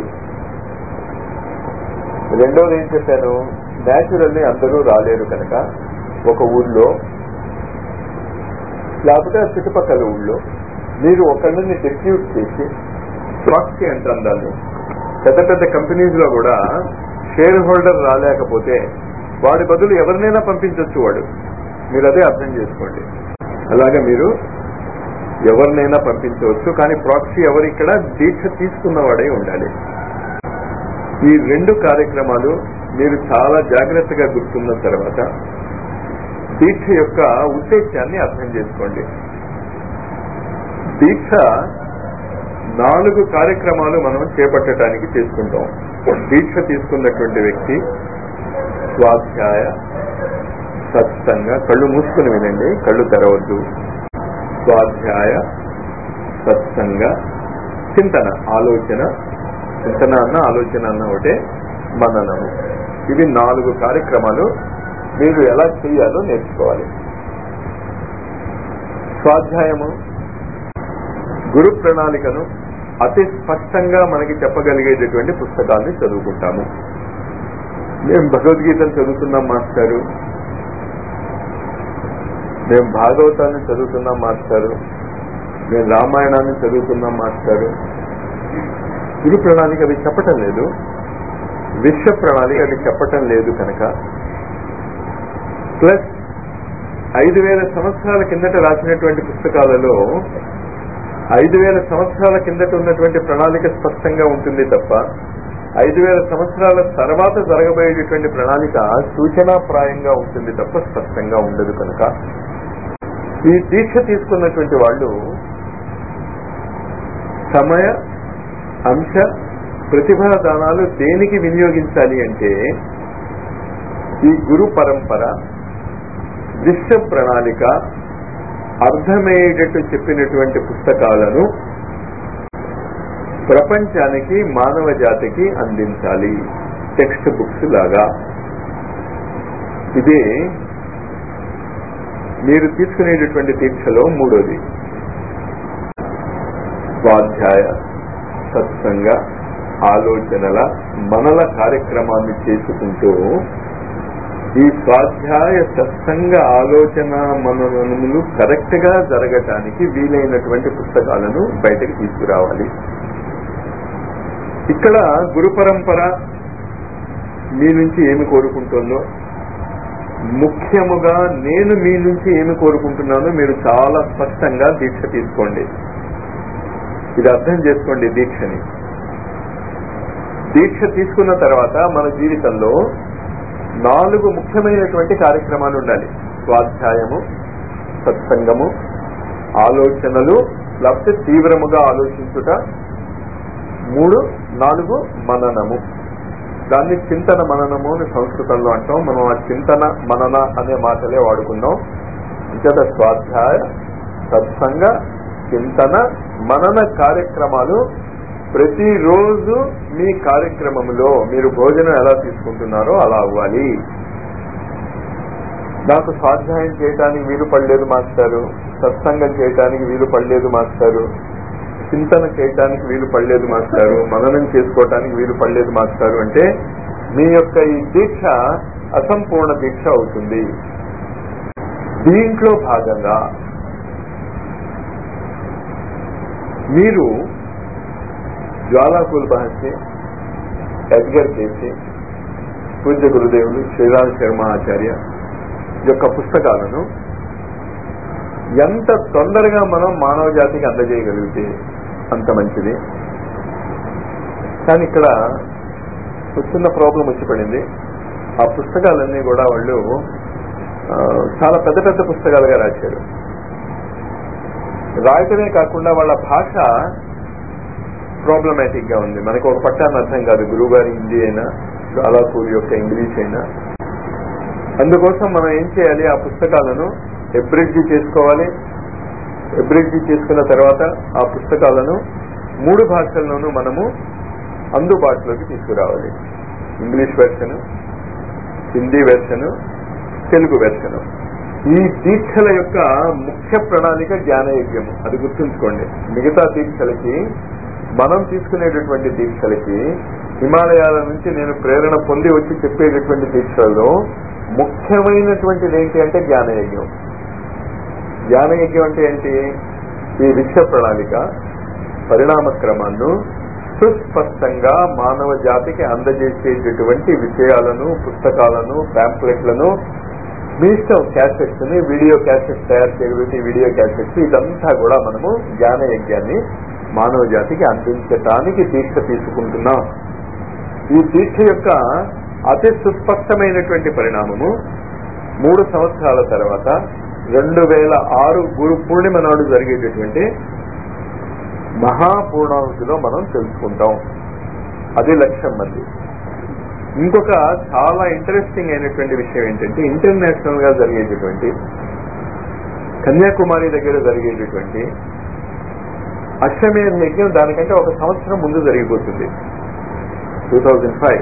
రెండోది ఏం చెప్పాను న్యాచురల్లీ అందరూ రాలేరు కనుక ఒక ఊళ్ళో లేకపోతే ఆ చుట్టుపక్కల ఊళ్ళో మీరు ఒకళ్ళని డెప్యూట్ చేసి ప్రాక్సీ అంటాం దాన్ని పెద్ద పెద్ద కంపెనీస్ లో కూడా షేర్ హోల్డర్ రాలేకపోతే వాడి బదులు ఎవరినైనా పంపించవచ్చు వాడు మీరు అదే అర్థం చేసుకోండి అలాగే మీరు ఎవరినైనా పంపించవచ్చు కానీ ప్రాక్సీ ఎవరు ఇక్కడ దీక్ష తీసుకున్నవాడై ఉండాలి ఈ రెండు కార్యక్రమాలు మీరు చాలా జాగ్రత్తగా గుర్తున్న తర్వాత దీక్ష యొక్క ఉద్దేశాన్ని అర్థం చేసుకోండి దీక్ష నాలుగు కార్యక్రమాలు మనం చేపట్టడానికి చేసుకుంటాం దీక్ష తీసుకున్నటువంటి వ్యక్తి స్వాధ్యాయ సత్సంగ కళ్ళు మూసుకుని వినండి కళ్ళు తెరవద్దు స్వాధ్యాయ సత్సంగ చింతన ఆలోచన చింతన అన్న ఆలోచన అన్న ఒకటే మననము ఇవి నాలుగు కార్యక్రమాలు మీరు ఎలా చేయాలో నేర్చుకోవాలి స్వాధ్యాయము గురు ప్రణాళికను అతి స్పష్టంగా మనకి చెప్పగలిగేటటువంటి పుస్తకాన్ని చదువుకుంటాము మేము భగవద్గీతను చదువుతున్నాం మాస్టారు మేము భాగవతాన్ని చదువుతున్నాం మాస్టారు మేము రామాయణాన్ని చదువుతున్నాం మాస్టారు గురు ప్రణాళిక అవి చెప్పటం లేదు విశ్వ ప్రణాళిక అది చెప్పటం లేదు కనుక ప్లస్ ఐదు వేల సంవత్సరాల కిందట రాసినటువంటి పుస్తకాలలో ఐదు వేల సంవత్సరాల కిందట ఉన్నటువంటి ప్రణాళిక స్పష్టంగా ఉంటుంది తప్ప ఐదు వేల సంవత్సరాల తర్వాత జరగబోయేటటువంటి ప్రణాళిక సూచనాప్రాయంగా ఉంటుంది తప్ప స్పష్టంగా ఉండదు కనుక ఈ దీక్ష తీసుకున్నటువంటి వాళ్ళు సమయ అంశ ప్రతిభా దానాలు దేనికి వినియోగించాలి అంటే ఈ గురు పరంపర విశ్వ ప్రణాళిక అర్థమయ్యేటట్టు చెప్పినటువంటి పుస్తకాలను ప్రపంచానికి మానవ జాతికి అందించాలి టెక్స్ట్ బుక్స్ లాగా ఇదే మీరు తీసుకునేటటువంటి దీక్షలో మూడోది స్వాధ్యాయ సత్సంగ ఆలోచనల మనల కార్యక్రమాన్ని చేసుకుంటూ ఈ స్వాధ్యాయ సత్సంగ ఆలోచన మననములు కరెక్ట్ గా జరగటానికి వీలైనటువంటి పుస్తకాలను బయటకు తీసుకురావాలి ఇక్కడ గురు పరంపర మీ నుంచి ఏమి కోరుకుంటుందో ముఖ్యముగా నేను మీ నుంచి ఏమి కోరుకుంటున్నానో మీరు చాలా స్పష్టంగా దీక్ష తీసుకోండి ఇది అర్థం చేసుకోండి దీక్షని దీక్ష తీసుకున్న తర్వాత మన జీవితంలో నాలుగు ముఖ్యమైనటువంటి కార్యక్రమాలు ఉండాలి స్వాధ్యాయము సత్సంగము ఆలోచనలు లేకపోతే తీవ్రముగా ఆలోచించుట మూడు నాలుగు మననము దాన్ని చింతన మననము అని సంస్కృతంలో అంటాం మనం ఆ చింతన మనన అనే మాటలే వాడుకున్నాం అంచేత స్వాధ్యాయ సత్సంగ చింతన మనన కార్యక్రమాలు ప్రతిరోజు మీ కార్యక్రమంలో మీరు భోజనం ఎలా తీసుకుంటున్నారో అలా అవ్వాలి నాకు స్వాధ్యాయం చేయడానికి వీలు పడలేదు మాస్టారు సత్సంగం చేయడానికి వీలు పడలేదు మాస్టారు చింతన చేయటానికి వీలు పడలేదు మాస్టారు మననం చేసుకోవటానికి వీలు పడలేదు మాస్టారు అంటే మీ యొక్క ఈ దీక్ష అసంపూర్ణ దీక్ష అవుతుంది దీంట్లో భాగంగా మీరు జ్వాలాకుల్ బహస్సి ఎడ్గర్ చేసి పూజ్య గురుదేవులు శ్రీరామ్ శర్మ ఆచార్య యొక్క పుస్తకాలను ఎంత తొందరగా మనం మానవ జాతికి అందజేయగలిగితే అంత మంచిది కానీ ఇక్కడ ఒక చిన్న ప్రాబ్లం వచ్చి పడింది ఆ పుస్తకాలన్నీ కూడా వాళ్ళు ఆ, చాలా పెద్ద పెద్ద పుస్తకాలుగా రాశారు రాయటమే కాకుండా వాళ్ళ భాష ప్రాబ్లమాటిక్ గా ఉంది మనకు ఒక పట్టాన్ని అర్థం కాదు గురువు గారి హిందీ అయినా జ్వాలాపూర్ యొక్క ఇంగ్లీష్ అయినా అందుకోసం మనం ఏం చేయాలి ఆ పుస్తకాలను ఎబ్రిడ్జి చేసుకోవాలి ఎబ్రిడ్జి చేసుకున్న తర్వాత ఆ పుస్తకాలను మూడు భాషల్లోనూ మనము అందుబాటులోకి తీసుకురావాలి English version Hindi version Telugu version ఈ దీక్షల యొక్క ముఖ్య ప్రణాళిక జ్ఞానయజ్ఞము అది గుర్తుంచుకోండి మిగతా దీక్షలకి మనం తీసుకునేటటువంటి దీక్షలకి హిమాలయాల నుంచి నేను ప్రేరణ పొంది వచ్చి చెప్పేటటువంటి దీక్షలలో ముఖ్యమైనటువంటిది ఏంటి అంటే జ్ఞానయజ్ఞం జ్ఞానయజ్ఞం అంటే ఏంటి ఈ విశ్వ ప్రణాళిక పరిణామ క్రమాన్ని సుస్పష్టంగా మానవ జాతికి అందజేసేటటువంటి విషయాలను పుస్తకాలను ప్యాంప్లెట్లను మీ ఇష్టం క్యాసెట్స్ ని వీడియో క్యాసెట్స్ తయారు చేయగలిగితే వీడియో క్యాసెట్స్ ఇదంతా కూడా మనము జ్ఞాన యజ్ఞాన్ని మానవ జాతికి అందించటానికి దీక్ష తీసుకుంటున్నాం ఈ దీక్ష యొక్క అతి సుస్పష్టమైనటువంటి పరిణామము మూడు సంవత్సరాల తర్వాత రెండు వేల ఆరు గురు పూర్ణిమ నాడు జరిగేటటువంటి మహాపూర్ణాహుతిలో మనం తెలుసుకుంటాం అది లక్ష్యం మంది ఇంకొక చాలా ఇంట్రెస్టింగ్ అయినటువంటి విషయం ఏంటంటే ఇంటర్నేషనల్ గా జరిగేటటువంటి కన్యాకుమారి దగ్గర జరిగేటటువంటి అశ్వమేధ యజ్ఞం దానికంటే ఒక సంవత్సరం ముందు జరిగిపోతుంది టూ థౌజండ్ ఫైవ్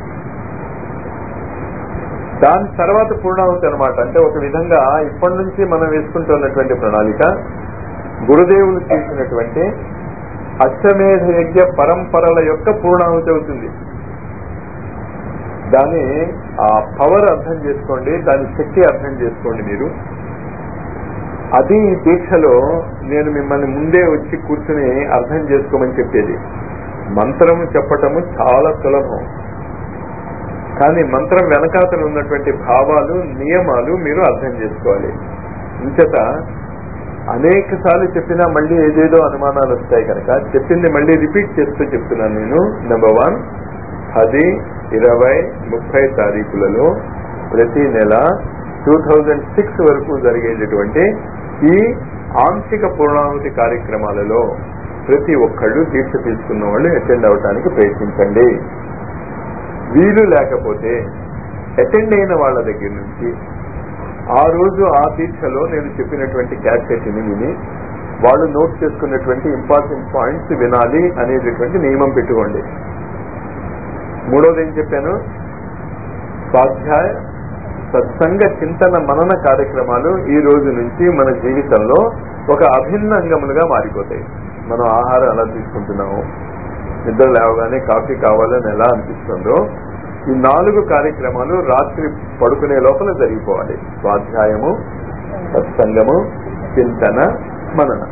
దాని తర్వాత పూర్ణాహుతి అనమాట అంటే ఒక విధంగా ఇప్పటి నుంచి మనం వేసుకుంటున్నటువంటి ప్రణాళిక గురుదేవులు చేసినటువంటి అశ్వమేధ యజ్ఞ పరంపరల యొక్క పూర్ణాహుతి అవుతుంది దాని ఆ పవర్ అర్థం చేసుకోండి దాని శక్తి అర్థం చేసుకోండి మీరు అది ఈ దీక్షలో నేను మిమ్మల్ని ముందే వచ్చి కూర్చుని అర్థం చేసుకోమని చెప్పేది మంత్రము చెప్పటము చాలా సులభం కానీ మంత్రం వెనకాతలు ఉన్నటువంటి భావాలు నియమాలు మీరు అర్థం చేసుకోవాలి ఇంచేత అనేక సార్లు చెప్పినా మళ్ళీ ఏదేదో అనుమానాలు వస్తాయి కనుక చెప్పింది మళ్ళీ రిపీట్ చేస్తూ చెప్తున్నాను నేను నెంబర్ వన్ పది ఇరవై ముప్పై తారీఖులలో ప్రతి నెల టూ థౌజండ్ సిక్స్ వరకు జరిగేటటువంటి ఈ ఆంశిక పూర్ణాహుతి కార్యక్రమాలలో ప్రతి ఒక్కళ్ళు దీక్ష తీసుకున్న వాళ్ళు అటెండ్ అవడానికి ప్రయత్నించండి వీలు లేకపోతే అటెండ్ అయిన వాళ్ళ దగ్గర నుంచి ఆ రోజు ఆ దీక్షలో నేను చెప్పినటువంటి క్యాసెట్ని విని వాళ్ళు నోట్ చేసుకున్నటువంటి ఇంపార్టెంట్ పాయింట్స్ వినాలి అనేటటువంటి నియమం పెట్టుకోండి మూడోది ఏం చెప్పాను స్వాధ్యాయ సత్సంగ చింతన మనన కార్యక్రమాలు ఈ రోజు నుంచి మన జీవితంలో ఒక అభిన్న అంగములుగా మారిపోతాయి మనం ఆహారం ఎలా తీసుకుంటున్నాము నిద్ర లేవగానే కాఫీ కావాలని ఎలా అనిపిస్తుందో ఈ నాలుగు కార్యక్రమాలు రాత్రి పడుకునే లోపల జరిగిపోవాలి స్వాధ్యాయము సత్సంగము చింతన మనన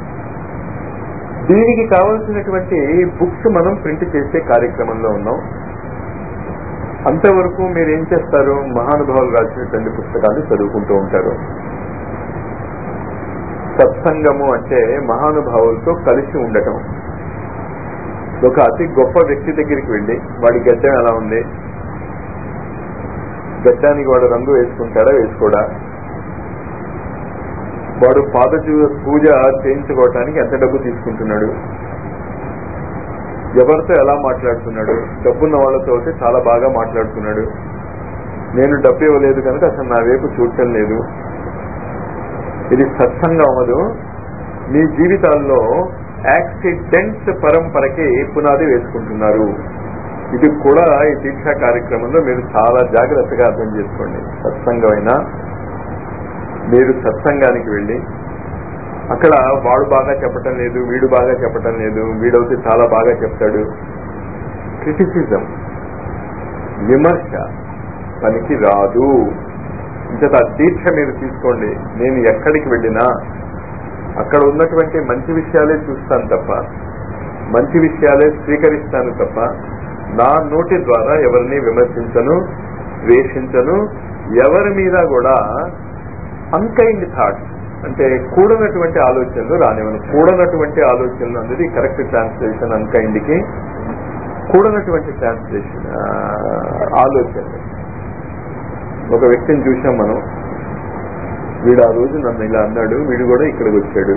దీనికి కావలసినటువంటి బుక్స్ మనం ప్రింట్ చేసే కార్యక్రమంలో ఉన్నాం అంతవరకు మీరు ఏం చేస్తారు మహానుభావులు రాసినటువంటి పుస్తకాలు చదువుకుంటూ ఉంటారు సత్సంగము అంటే మహానుభావులతో కలిసి ఉండటం ఒక అతి గొప్ప వ్యక్తి దగ్గరికి వెళ్ళి వాడి గడ్డం ఎలా ఉంది గడ్డానికి వాడు రంగు వేసుకుంటాడా వేసుకోడా వాడు పాద పూజ చేయించుకోవటానికి ఎంత డబ్బు తీసుకుంటున్నాడు ఎవరితో ఎలా మాట్లాడుతున్నాడు డబ్బున్న వాళ్ళతో అయితే చాలా బాగా మాట్లాడుతున్నాడు నేను డబ్బు ఇవ్వలేదు కనుక అసలు నా వైపు చూడటం లేదు ఇది సత్సంగం అవ్వదు మీ జీవితాల్లో యాక్సిడెంట్స్ పరంపరకి పునాది వేసుకుంటున్నారు ఇది కూడా ఈ దీక్షా కార్యక్రమంలో మీరు చాలా జాగ్రత్తగా అర్థం చేసుకోండి సత్సంగమైనా మీరు సత్సంగానికి వెళ్ళి అక్కడ వాడు బాగా చెప్పటం లేదు వీడు బాగా చెప్పటం లేదు వీడైతే చాలా బాగా చెప్తాడు క్రిటిసిజం విమర్శ పనికి రాదు ఇంత దీక్ష మీరు తీసుకోండి నేను ఎక్కడికి వెళ్ళినా అక్కడ ఉన్నటువంటి మంచి విషయాలే చూస్తాను తప్ప మంచి విషయాలే స్వీకరిస్తాను తప్ప నా నోటి ద్వారా ఎవరిని విమర్శించను ద్వేషించను ఎవరి మీద కూడా అన్కైండ్ థాట్స్ అంటే కూడనటువంటి ఆలోచనలు రానివ్వను కూడనటువంటి ఆలోచనలు అనేది కరెక్ట్ ట్రాన్స్లేషన్ అన్కైండ్ కి కూడనటువంటి ట్రాన్స్లేషన్ ఆలోచనలు ఒక వ్యక్తిని చూసాం మనం వీడు ఆ రోజు నన్ను ఇలా అన్నాడు వీడు కూడా ఇక్కడికి వచ్చాడు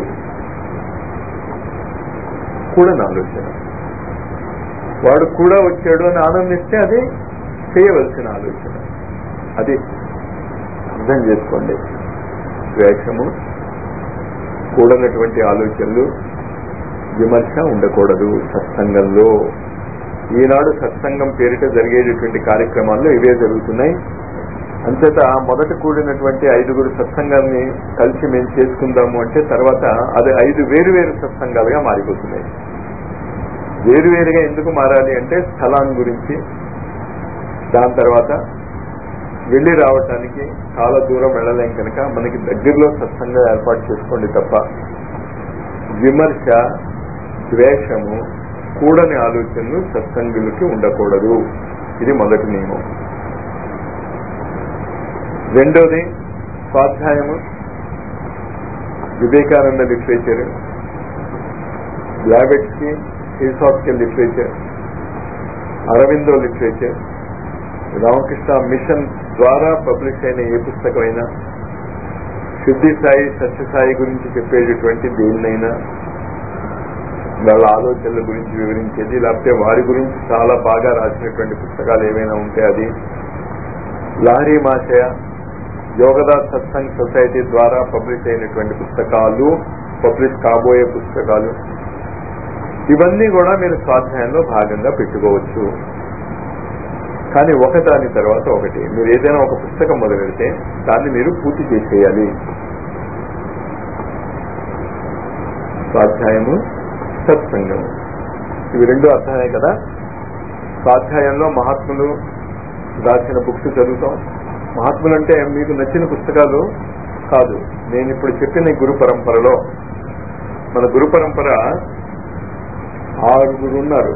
కూడని ఆలోచన వాడు కూడా వచ్చాడు అని ఆనందిస్తే అది చేయవలసిన ఆలోచన అది అర్థం చేసుకోండి ద్వేషము కూడనటువంటి ఆలోచనలు విమర్శ ఉండకూడదు సత్సంగంలో ఈనాడు సత్సంగం పేరిట జరిగేటటువంటి కార్యక్రమాల్లో ఇవే జరుగుతున్నాయి అంచేత మొదట కూడినటువంటి ఐదుగురు సత్సంగాన్ని కలిసి మేము చేసుకుందాము అంటే తర్వాత అది ఐదు వేరు వేరు సత్సంగాలుగా మారిపోతున్నాయి వేరువేరుగా ఎందుకు మారాలి అంటే స్థలాన్ని గురించి దాని తర్వాత వెళ్ళి రావటానికి చాలా దూరం వెళ్ళలేం కనుక మనకి దగ్గరలో సత్సంగా ఏర్పాటు చేసుకోండి తప్ప విమర్శ ద్వేషము కూడని ఆలోచనలు సత్సంగులకి ఉండకూడదు ఇది మొదటి నియమం రెండోది స్వాధ్యాయము Vivekananda literature Blavatsky theosophical literature Aurobindo literature Ramakrishna mission ద్వారా పబ్లిష్ అయిన ఏ పుస్తకమైనా సిద్ధి సాయి సత్యసాయి గురించి చెప్పేటటువంటి దేన్నైనా వాళ్ళ ఆలోచనల గురించి వివరించేది లేకపోతే వారి గురించి చాలా బాగా రాసినటువంటి పుస్తకాలు ఏమైనా ఉంటే అది లహరి మాషయ యోగదాస్ సత్సంగ్ సొసైటీ ద్వారా పబ్లిష్ అయినటువంటి పుస్తకాలు పబ్లిష్ కాబోయే పుస్తకాలు ఇవన్నీ కూడా మీరు స్వాధ్యాయంలో భాగంగా పెట్టుకోవచ్చు కానీ ఒకదాని తర్వాత ఒకటి మీరు ఏదైనా ఒక పుస్తకం మొదలెడితే దాన్ని మీరు పూర్తి చేసేయాలి స్వాధ్యాయము సత్సంగము ఇవి రెండు అర్థమే కదా స్వాధ్యాయంలో మహాత్ములు రాసిన బుక్స్ చదువుతాం మహాత్ములు అంటే మీకు నచ్చిన పుస్తకాలు కాదు నేను ఇప్పుడు చెప్పిన ఈ గురు పరంపరలో మన గురు పరంపర ఆరుగురు ఉన్నారు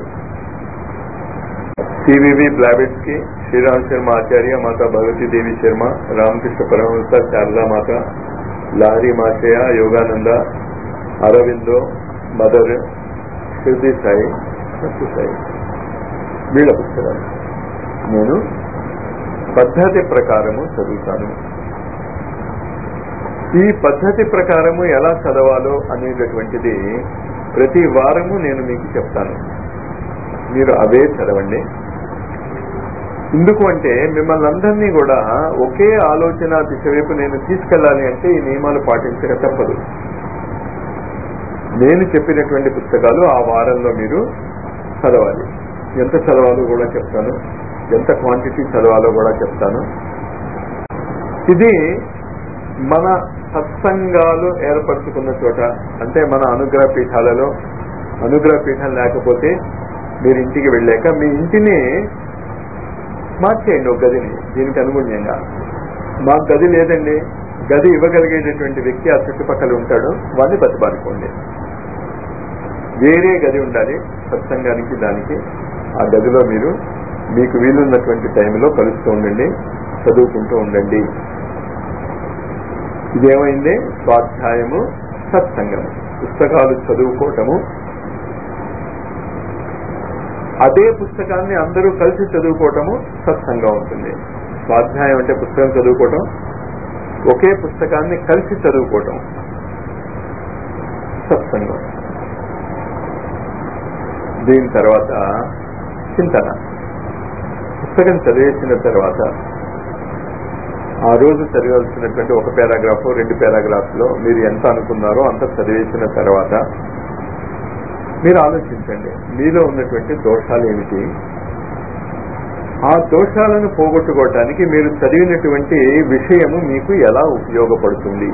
C V V Blavatsky Sriram Sharma Acharya Mata Bhagavati Devi Sharma Ramakrishna Paramahamsa Sarada Mata Lahiri Mahasaya Yogananda Aurobindo mother Shirdi Sai Satya Sai వీళ్ళ పుస్తకాలు నేను పద్ధతి ప్రకారము చదువుతాను ఈ పద్ధతి ప్రకారము ఎలా చదవాలో అనేటటువంటిది ప్రతి వారము నేను మీకు చెప్తాను మీరు అవే చదవండి ఎందుకు అంటే మిమ్మల్ని అందరినీ కూడా ఒకే ఆలోచన దిశ వైపు నేను తీసుకెళ్ళాలి అంటే ఈ నియమాలు పాటించక తప్పదు నేను చెప్పినటువంటి పుస్తకాలు ఆ వారంలో మీరు చదవాలి ఎంత చదవాలో కూడా చెప్తాను ఎంత క్వాంటిటీ చదవాలో కూడా చెప్తాను ఇది మన సత్సంగాలు ఏర్పరచుకున్న చోట అంటే మన అనుగ్రహ పీఠాలలో అనుగ్రహ పీఠం లేకపోతే మీరు ఇంటికి వెళ్ళాక మీ ఇంటిని మార్చేయండి ఒక గదిని దీనికి అనుగుణ్యంగా మాకు గది లేదండి గది ఇవ్వగలిగేటటువంటి వ్యక్తి ఆ చుట్టుపక్కల ఉంటాడు వాడిని బతిపాడుకోండి వేరే గది ఉండాలి సత్సంగానికి దానికి ఆ గదిలో మీరు మీకు వీలున్నటువంటి టైంలో కలుస్తూ ఉండండి చదువుకుంటూ ఉండండి ఇదేమైంది స్వాధ్యాయము సత్సంగము పుస్తకాలు చదువుకోవటము అదే పుస్తకాన్ని అందరూ కలిసి చదువుకోవటము సత్సంగం ఉంటుంది స్వాధ్యాయం అంటే పుస్తకం చదువుకోవటం ఒకే పుస్తకాన్ని కలిసి చదువుకోవటం సత్సంగం దీని తర్వాత చింతన పుస్తకం చదివేసిన తర్వాత ఆ రోజు చదివాల్సినటువంటి ఒక పారాగ్రాఫ్ రెండు పారాగ్రాఫ్ లో మీరు ఎంత అనుకున్నారో అంత చదివేసిన తర్వాత మీరు ఆలోచించండి మీలో ఉన్నటువంటి దోషాలు ఏమిటి ఆ దోషాలను పోగొట్టుకోవటానికి మీరు చదివినటువంటి విషయము మీకు ఎలా ఉపయోగపడుతుంది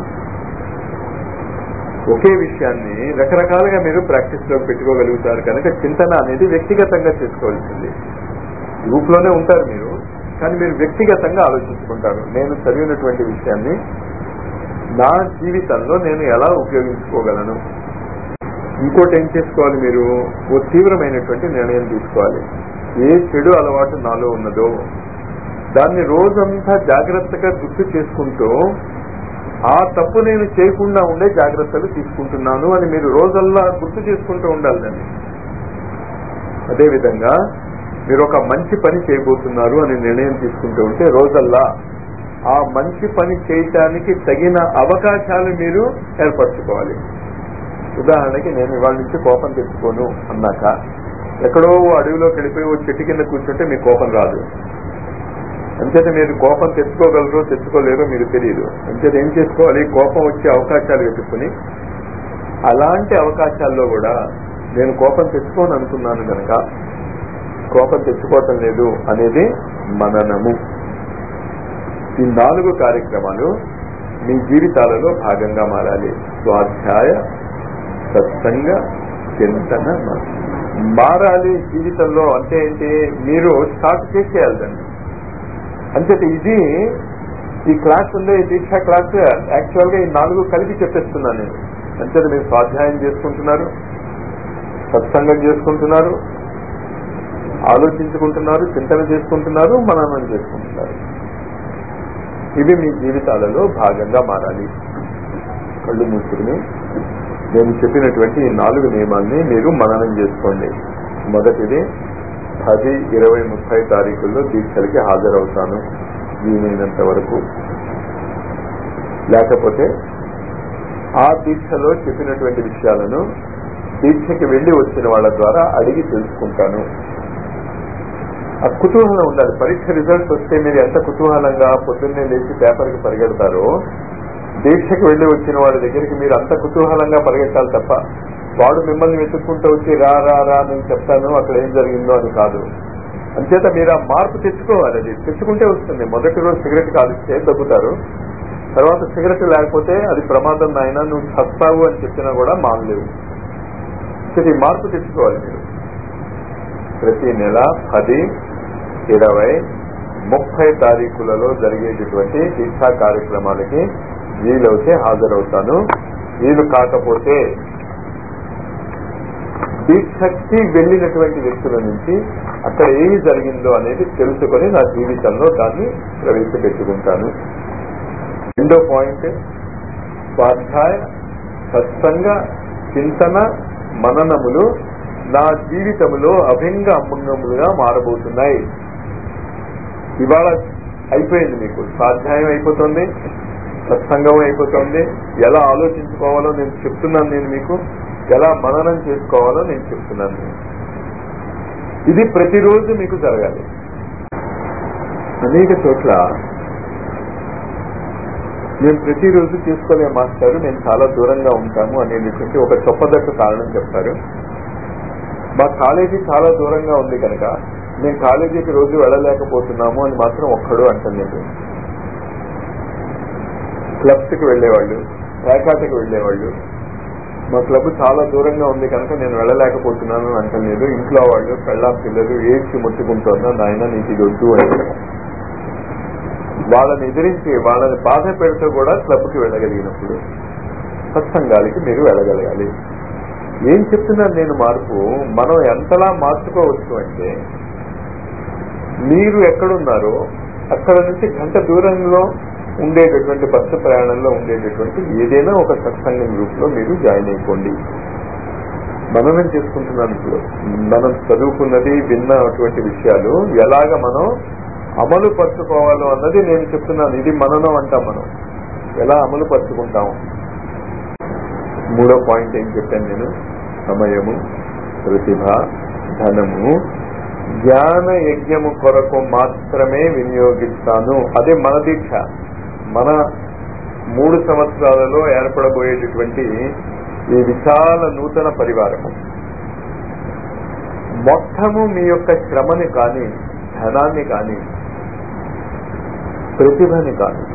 ఒకే విషయాన్ని రకరకాలుగా మీరు ప్రాక్టీస్ లో పెట్టుకోగలుగుతారు కనుక చింతన అనేది వ్యక్తిగతంగా చేసుకోవాల్సింది గ్రూప్ లోనే ఉంటారు మీరు కానీ మీరు వ్యక్తిగతంగా ఆలోచించుకుంటారు నేను చదివినటువంటి విషయాన్ని నా జీవితంలో నేను ఎలా ఉపయోగించుకోగలను ఇంకోటి ఏం చేసుకోవాలి మీరు ఓ తీవ్రమైనటువంటి నిర్ణయం తీసుకోవాలి ఏ చెడు అలవాటు నాలో ఉన్నదో దాన్ని రోజంతా జాగ్రత్తగా గుర్తు చేసుకుంటూ ఆ తప్పు నేను చేయకుండా ఉండే జాగ్రత్తలు తీసుకుంటున్నాను అని మీరు రోజల్లా గుర్తు చేసుకుంటూ ఉండాలి దాన్ని అదేవిధంగా మీరు ఒక మంచి పని చేయబోతున్నారు అని నిర్ణయం తీసుకుంటూ ఉంటే రోజల్లా ఆ మంచి పని చేయటానికి తగిన అవకాశాలు మీరు ఏర్పరచుకోవాలి ఉదాహరణకి నేను ఇవాళ నుంచి కోపం తెచ్చుకోను అన్నాక ఎక్కడో అడవిలోకి వెళ్ళిపోయి ఓ చెట్టు కింద కూర్చుంటే మీకు కోపం రాదు అంచేత మీరు కోపం తెచ్చుకోగలరో తెచ్చుకోలేరో మీరు తెలియదు అంచేత ఏం చేసుకోవాలి కోపం వచ్చే అవకాశాలు వెతుక్కుని అలాంటి అవకాశాల్లో కూడా నేను కోపం తెచ్చుకోను అనుకున్నాను కనుక కోపం తెచ్చుకోవటం లేదు అనేది మననము ఈ నాలుగు కార్యక్రమాలు మీ జీవితాలలో భాగంగా మారాలి స్వాధ్యాయ సత్సంగ చింతన మారాలి జీవితంలో అంటే ఏంటి మీరు స్టార్ట్ చేసేయాలి దాన్ని అంచేత ఇది ఈ క్లాస్ ఉండే ఈ దీక్ష క్లాస్ యాక్చువల్ గా ఈ నాలుగు కలిపి చెప్పేస్తున్నాను నేను అంచేత మీరు స్వాధ్యాయం చేసుకుంటున్నారు సత్సంగం చేసుకుంటున్నారు ఆలోచించుకుంటున్నారు చింతన చేసుకుంటున్నారు మననం చేసుకుంటున్నారు ఇవి మీ జీవితాలలో భాగంగా మారాలి కళ్ళు మూసుకుని నేను చెప్పినటువంటి ఈ నాలుగు నియమాల్ని మీరు మననం చేసుకోండి మొదటిది పది ఇరవై ముప్పై తారీఖుల్లో దీక్షలకి హాజరవుతాను వీలైనంత వరకు లేకపోతే ఆ దీక్షలో చెప్పినటువంటి విషయాలను దీక్షకి వెళ్లి వచ్చిన వాళ్ళ ద్వారా అడిగి తెలుసుకుంటాను ఆ కుతూహలం ఉండాలి పరీక్ష రిజల్ట్స్ వస్తే మీరు ఎంత కుతూహలంగా పొద్దున్నే లేచి పేపర్కి పరిగెడతారో దీక్షకి వెళ్లి వచ్చిన వాళ్ళ దగ్గరికి మీరు అంత కుతూహలంగా పరిగెట్టాలి తప్ప వాడు మిమ్మల్ని వెతుక్కుంటూ వచ్చి రా రా రా నేను చెప్తాను అక్కడ ఏం జరిగిందో అని కాదు అంచేత మీరు ఆ మార్పు తెచ్చుకోవాలి అది తెచ్చుకుంటే వస్తుంది మొదటి రోజు సిగరెట్ కాలిస్తే దగ్గుతారు తర్వాత సిగరెట్ లేకపోతే అది ప్రమాదం నాయన నువ్వు చస్తావు అని చెప్పినా కూడా మానలేవు ఈ మార్పు తెచ్చుకోవాలి మీరు ప్రతి నెల పది ఇరవై ముప్పై తారీఖులలో జరిగేటటువంటి దీక్షా కార్యక్రమాలకి వీలవుతే హాజరవుతాను వీలు కాకపోతే దీక్షకి వెళ్ళినటువంటి వ్యక్తుల నుంచి అక్కడ ఏమి జరిగిందో అనేది తెలుసుకొని నా జీవితంలో దాన్ని ప్రవేశపెట్టుకుంటాను రెండో పాయింట్ స్వాధ్యాయ సత్సంగ చింతన మననములు నా జీవితంలో అభింగ అభంగములుగా మారబోతున్నాయి ఇవాళ అయిపోయింది మీకు స్వాధ్యాయం అయిపోతుంది సత్సంగం అయిపోతుంది ఎలా ఆలోచించుకోవాలో నేను చెప్తున్నాను నేను మీకు ఎలా మననం చేసుకోవాలో నేను చెప్తున్నాను నేను ఇది ప్రతిరోజు మీకు జరగాలి అనేక చోట్ల మేము ప్రతిరోజు చేసుకోలే మాస్టారు నేను చాలా దూరంగా ఉంటాము అనేటువంటి ఒక చొప్పదట్టు కారణం చెప్తారు మా కాలేజీ చాలా దూరంగా ఉంది కనుక మేము కాలేజీకి రోజు వెళ్ళలేకపోతున్నాము అని మాత్రం ఒక్కడు అంటలేదు క్లబ్స్కి వెళ్ళేవాళ్ళు పేకాటకి వెళ్ళేవాళ్ళు మా క్లబ్ చాలా దూరంగా ఉంది కనుక నేను వెళ్ళలేకపోతున్నాను అని అంటలేదు ఇంట్లో వాళ్ళు పెళ్ళాం పిల్లలు ఏడ్చి ముట్టుకుంటున్నా నాయన నీకు ఇది వద్దు అని వాళ్ళని ఎదిరించి వాళ్ళని బాధ పెడుతూ కూడా క్లబ్కి వెళ్ళగలిగినప్పుడు సత్సంగాలకి మీరు వెళ్ళగలగాలి ఏం చెప్తున్నాను నేను మార్పు మనం ఎంతలా మార్చుకోవచ్చు అంటే మీరు ఎక్కడున్నారో అక్కడ నుంచి గంట దూరంలో ఉండేటటువంటి బస్సు ప్రయాణంలో ఉండేటటువంటి ఏదైనా ఒక సత్సంగం గ్రూప్ లో మీరు జాయిన్ అయిపోండి మననం చేసుకుంటున్నాను ఇప్పుడు మనం చదువుకున్నది విన్నటువంటి విషయాలు ఎలాగ మనం అమలు పరుచుకోవాలో అన్నది నేను చెప్తున్నాను ఇది మననం అంటాం మనం ఎలా అమలు పరుచుకుంటాం మూడో పాయింట్ ఏం చెప్పాను నేను సమయము ప్రతిభ ధనము జ్ఞాన యజ్ఞము కొరకు మాత్రమే వినియోగిస్తాను అదే మన దీక్ష మన మూడు సంవత్సరాలలో ఏర్పడబోయేటటువంటి ఈ విశాల నూతన పరివారము మొత్తము మీ యొక్క శ్రమని కానీ ధనాన్ని కానీ ప్రతిభని కానీ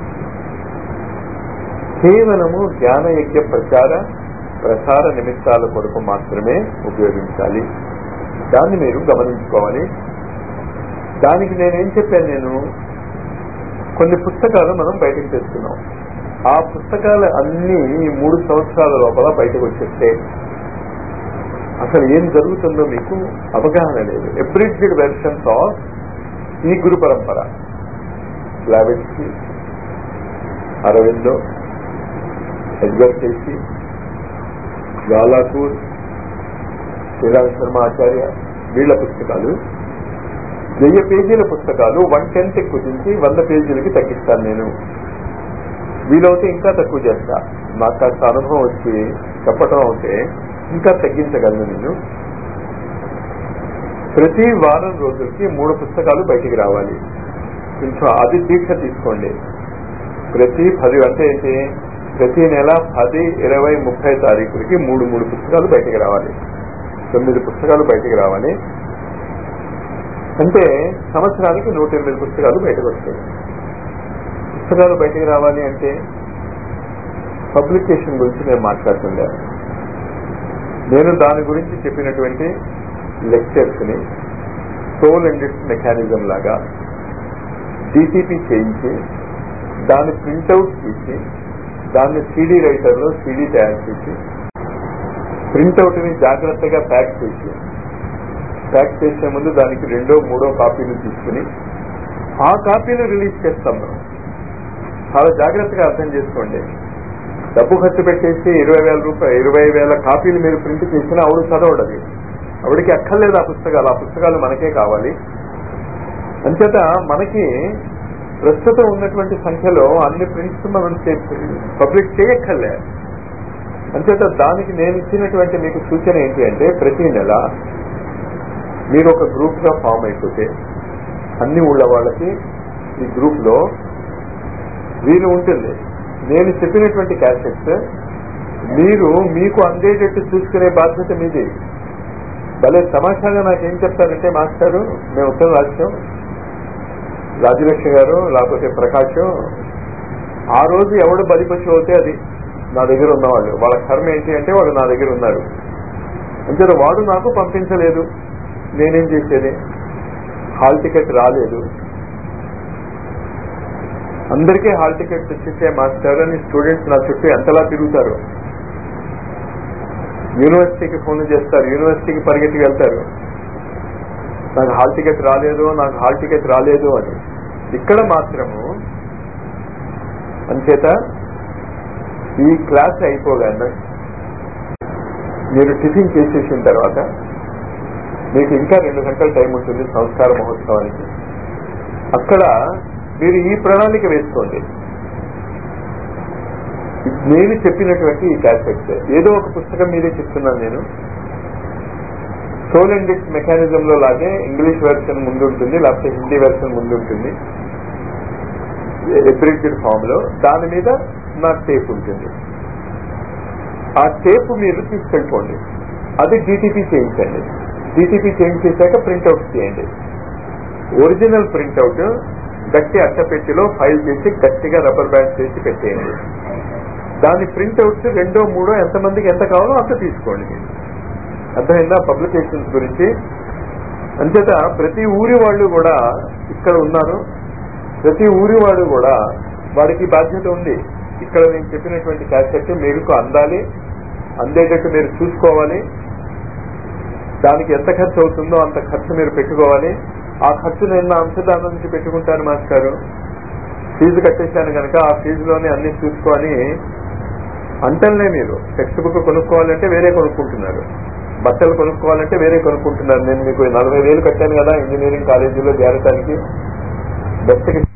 కేవలము జ్ఞానయజ్ఞ ప్రచార ప్రసార నిమిత్తాల కొరకు మాత్రమే ఉపయోగించాలి దాన్ని మీరు గమనించుకోవాలి దానికి నేనేం చెప్పాను నేను కొన్ని పుస్తకాలు మనం బయటకు తెస్తున్నాం ఆ పుస్తకాలు అన్ని ఈ మూడు సంవత్సరాల లోపల బయటకు వచ్చేస్తే అసలు ఏం జరుగుతుందో మీకు అవగాహన లేదు ఎబ్రిడ్జ్డ్ వెర్షన్స్ ఆఫ్ ఈ గురు పరంపర బ్లావెట్స్కి అరవిందో ఎడ్గర్ కేసి గాలాపూర్ శ్రీరామ్ శర్మ ఆచార్య వీళ్ళ పుస్తకాలు వెయ్యి పేజీల పుస్తకాలు వన్ టెన్త్ కుదించి వంద పేజీలకి తగ్గిస్తాను నేను వీలవుతే ఇంకా తక్కువ చేస్తా నాకు కాస్త అనుభవం వచ్చి చెప్పటం అవుతే ఇంకా తగ్గించగలను నేను ప్రతి వారం రోజులకి మూడు పుస్తకాలు బయటికి రావాలి కొంచెం అది దీక్ష తీసుకోండి ప్రతి పది అంటే ఏంటి ప్రతి నెల పది ఇరవై ముప్పై తారీఖులకి మూడు మూడు పుస్తకాలు బయటికి రావాలి తొమ్మిది పుస్తకాలు బయటికి రావాలి అంటే సంవత్సరానికి నూట ఎనిమిది పుస్తకాలు బయటకు వస్తాయి పుస్తకాలు బయటికి రావాలి అంటే పబ్లికేషన్ గురించి నేను మాట్లాడుతుండే నేను దాని గురించి చెప్పినటువంటి లెక్చర్స్ ని సోల్ అండ్ ఇట్స్ మెకానిజం లాగా డిటిపి చేయించి దాన్ని ప్రింట్అవుట్ తీసి దాన్ని సిడి రైటర్ లో సిడి తయారు చేసి ప్రింట్అవుట్ ని జాగ్రత్తగా ప్యాక్ చేసి ప్యాక్ చేసే ముందు దానికి రెండో మూడో కాపీలు తీసుకుని ఆ కాపీలు రిలీజ్ చేస్తాం మనం చాలా జాగ్రత్తగా అర్థం చేసుకోండి డబ్బు ఖర్చు పెట్టేసి ఇరవై వేల రూపాయలు ఇరవై వేల కాపీలు మీరు ప్రింట్ చేసినా ఆవిడ చదవడు అది ఆవిడకి అక్కర్లేదు ఆ పుస్తకాలు ఆ పుస్తకాలు మనకే కావాలి అంచేత మనకి ప్రస్తుతం ఉన్నటువంటి సంఖ్యలో అన్ని ప్రింట్స్ మనం పబ్లిక్ చేయక్కర్లే అంచేత దానికి నేను ఇచ్చినటువంటి మీకు సూచన ఏంటి అంటే ప్రతి నెల మీరు ఒక గ్రూప్ గా ఫామ్ అయిపోతే అన్ని ఊళ్ళ వాళ్ళకి ఈ గ్రూప్ లో వీలు ఉంటుంది నేను చెప్పినటువంటి క్యాసెట్స్ మీరు మీకు అందేటట్టు చూసుకునే బాధ్యత మీది భలే తమాషాగా నాకేం చెప్తారంటే మాస్టారు మేము ఉత్తరం రాశాం రాజలక్ష్మి గారు లేకపోతే ప్రకాష్ ఆ రోజు ఎవడు బలిపశు అవుతే అది నా దగ్గర ఉన్నవాళ్ళు వాళ్ళ కర్మ ఏంటి అంటే వాళ్ళు నా దగ్గర ఉన్నారు అంటే వాడు నాకు పంపించలేదు నేనేం చేసేది హాల్ టికెట్ రాలేదు అందరికీ హాల్ టికెట్స్ వచ్చేసే మాస్టర్ అని స్టూడెంట్స్ నా చుట్టూ ఎంతలా తిరుగుతారు యూనివర్సిటీకి ఫోన్ చేస్తారు యూనివర్సిటీకి పరిగెత్తి వెళ్తారు నాకు హాల్ టికెట్ రాలేదు నాకు హాల్ టికెట్ రాలేదు అని ఇక్కడ మాత్రము అంచేత ఈ క్లాస్ అయిపోగానే మీరు టిఫిన్ చేసేసిన తర్వాత మీకు ఇంకా రెండు గంటల టైం ఉంటుంది సంస్కార మహోత్సవానికి అక్కడ మీరు ఈ ప్రణాళిక వేసుకోండి నేను చెప్పినటువంటి ఈ క్యాసెట్స్ ఏదో ఒక పుస్తకం మీదే చెప్తున్నాను నేను సోల్ అండ్ డిక్స్ మెకానిజం లో లాగే ఇంగ్లీష్ వెర్షన్ ముందు ఉంటుంది లేకపోతే హిందీ వెర్షన్ ముందు ఉంటుంది ఎబ్రిడ్జ్డ్ ఫామ్ లో దాని మీద నా టేప్ ఉంటుంది ఆ టేప్ మీరు తీసుకెళ్ళిపోండి అది డిటిపి చేయించండి డిటిపి చేయించేశాక ప్రింట్అవుట్ చేయండి ఒరిజినల్ ప్రింట్అవుట్ గట్టి అట్టపెట్టిలో ఫైల్ చేసి గట్టిగా రబ్బర్ బ్యాండ్ చేసి పెట్టేయండి దాని ప్రింట్అవుట్స్ రెండో మూడో ఎంతమందికి ఎంత కావాలో అంత తీసుకోండి మీరు అర్థమైందా పబ్లికేషన్స్ గురించి అంచేత ప్రతి ఊరి వాళ్ళు కూడా ఇక్కడ ఉన్నారు ప్రతి ఊరి వాడు కూడా వాడికి బాధ్యత ఉంది ఇక్కడ నేను చెప్పినటువంటి క్యాసెట్ మీకు అందాలి అందేటట్టు మీరు చూసుకోవాలి దానికి ఎంత ఖర్చు అవుతుందో అంత ఖర్చు మీరు పెట్టుకోవాలి ఆ ఖర్చు నేను నా అంశదానం నుంచి పెట్టుకుంటాను మాస్టారు ఫీజు కట్టేశాను కనుక ఆ ఫీజులోనే అన్ని చూసుకొని అంటలే మీరు టెక్స్ట్ బుక్ కొనుక్కోవాలంటే వేరే కొనుక్కుంటున్నారు బట్టలు కొనుక్కోవాలంటే వేరే కొనుక్కుంటున్నారు నేను మీకు నలభై వేలు కట్టాను కదా ఇంజనీరింగ్ కాలేజీలో చేరటానికి బెస్ట్కి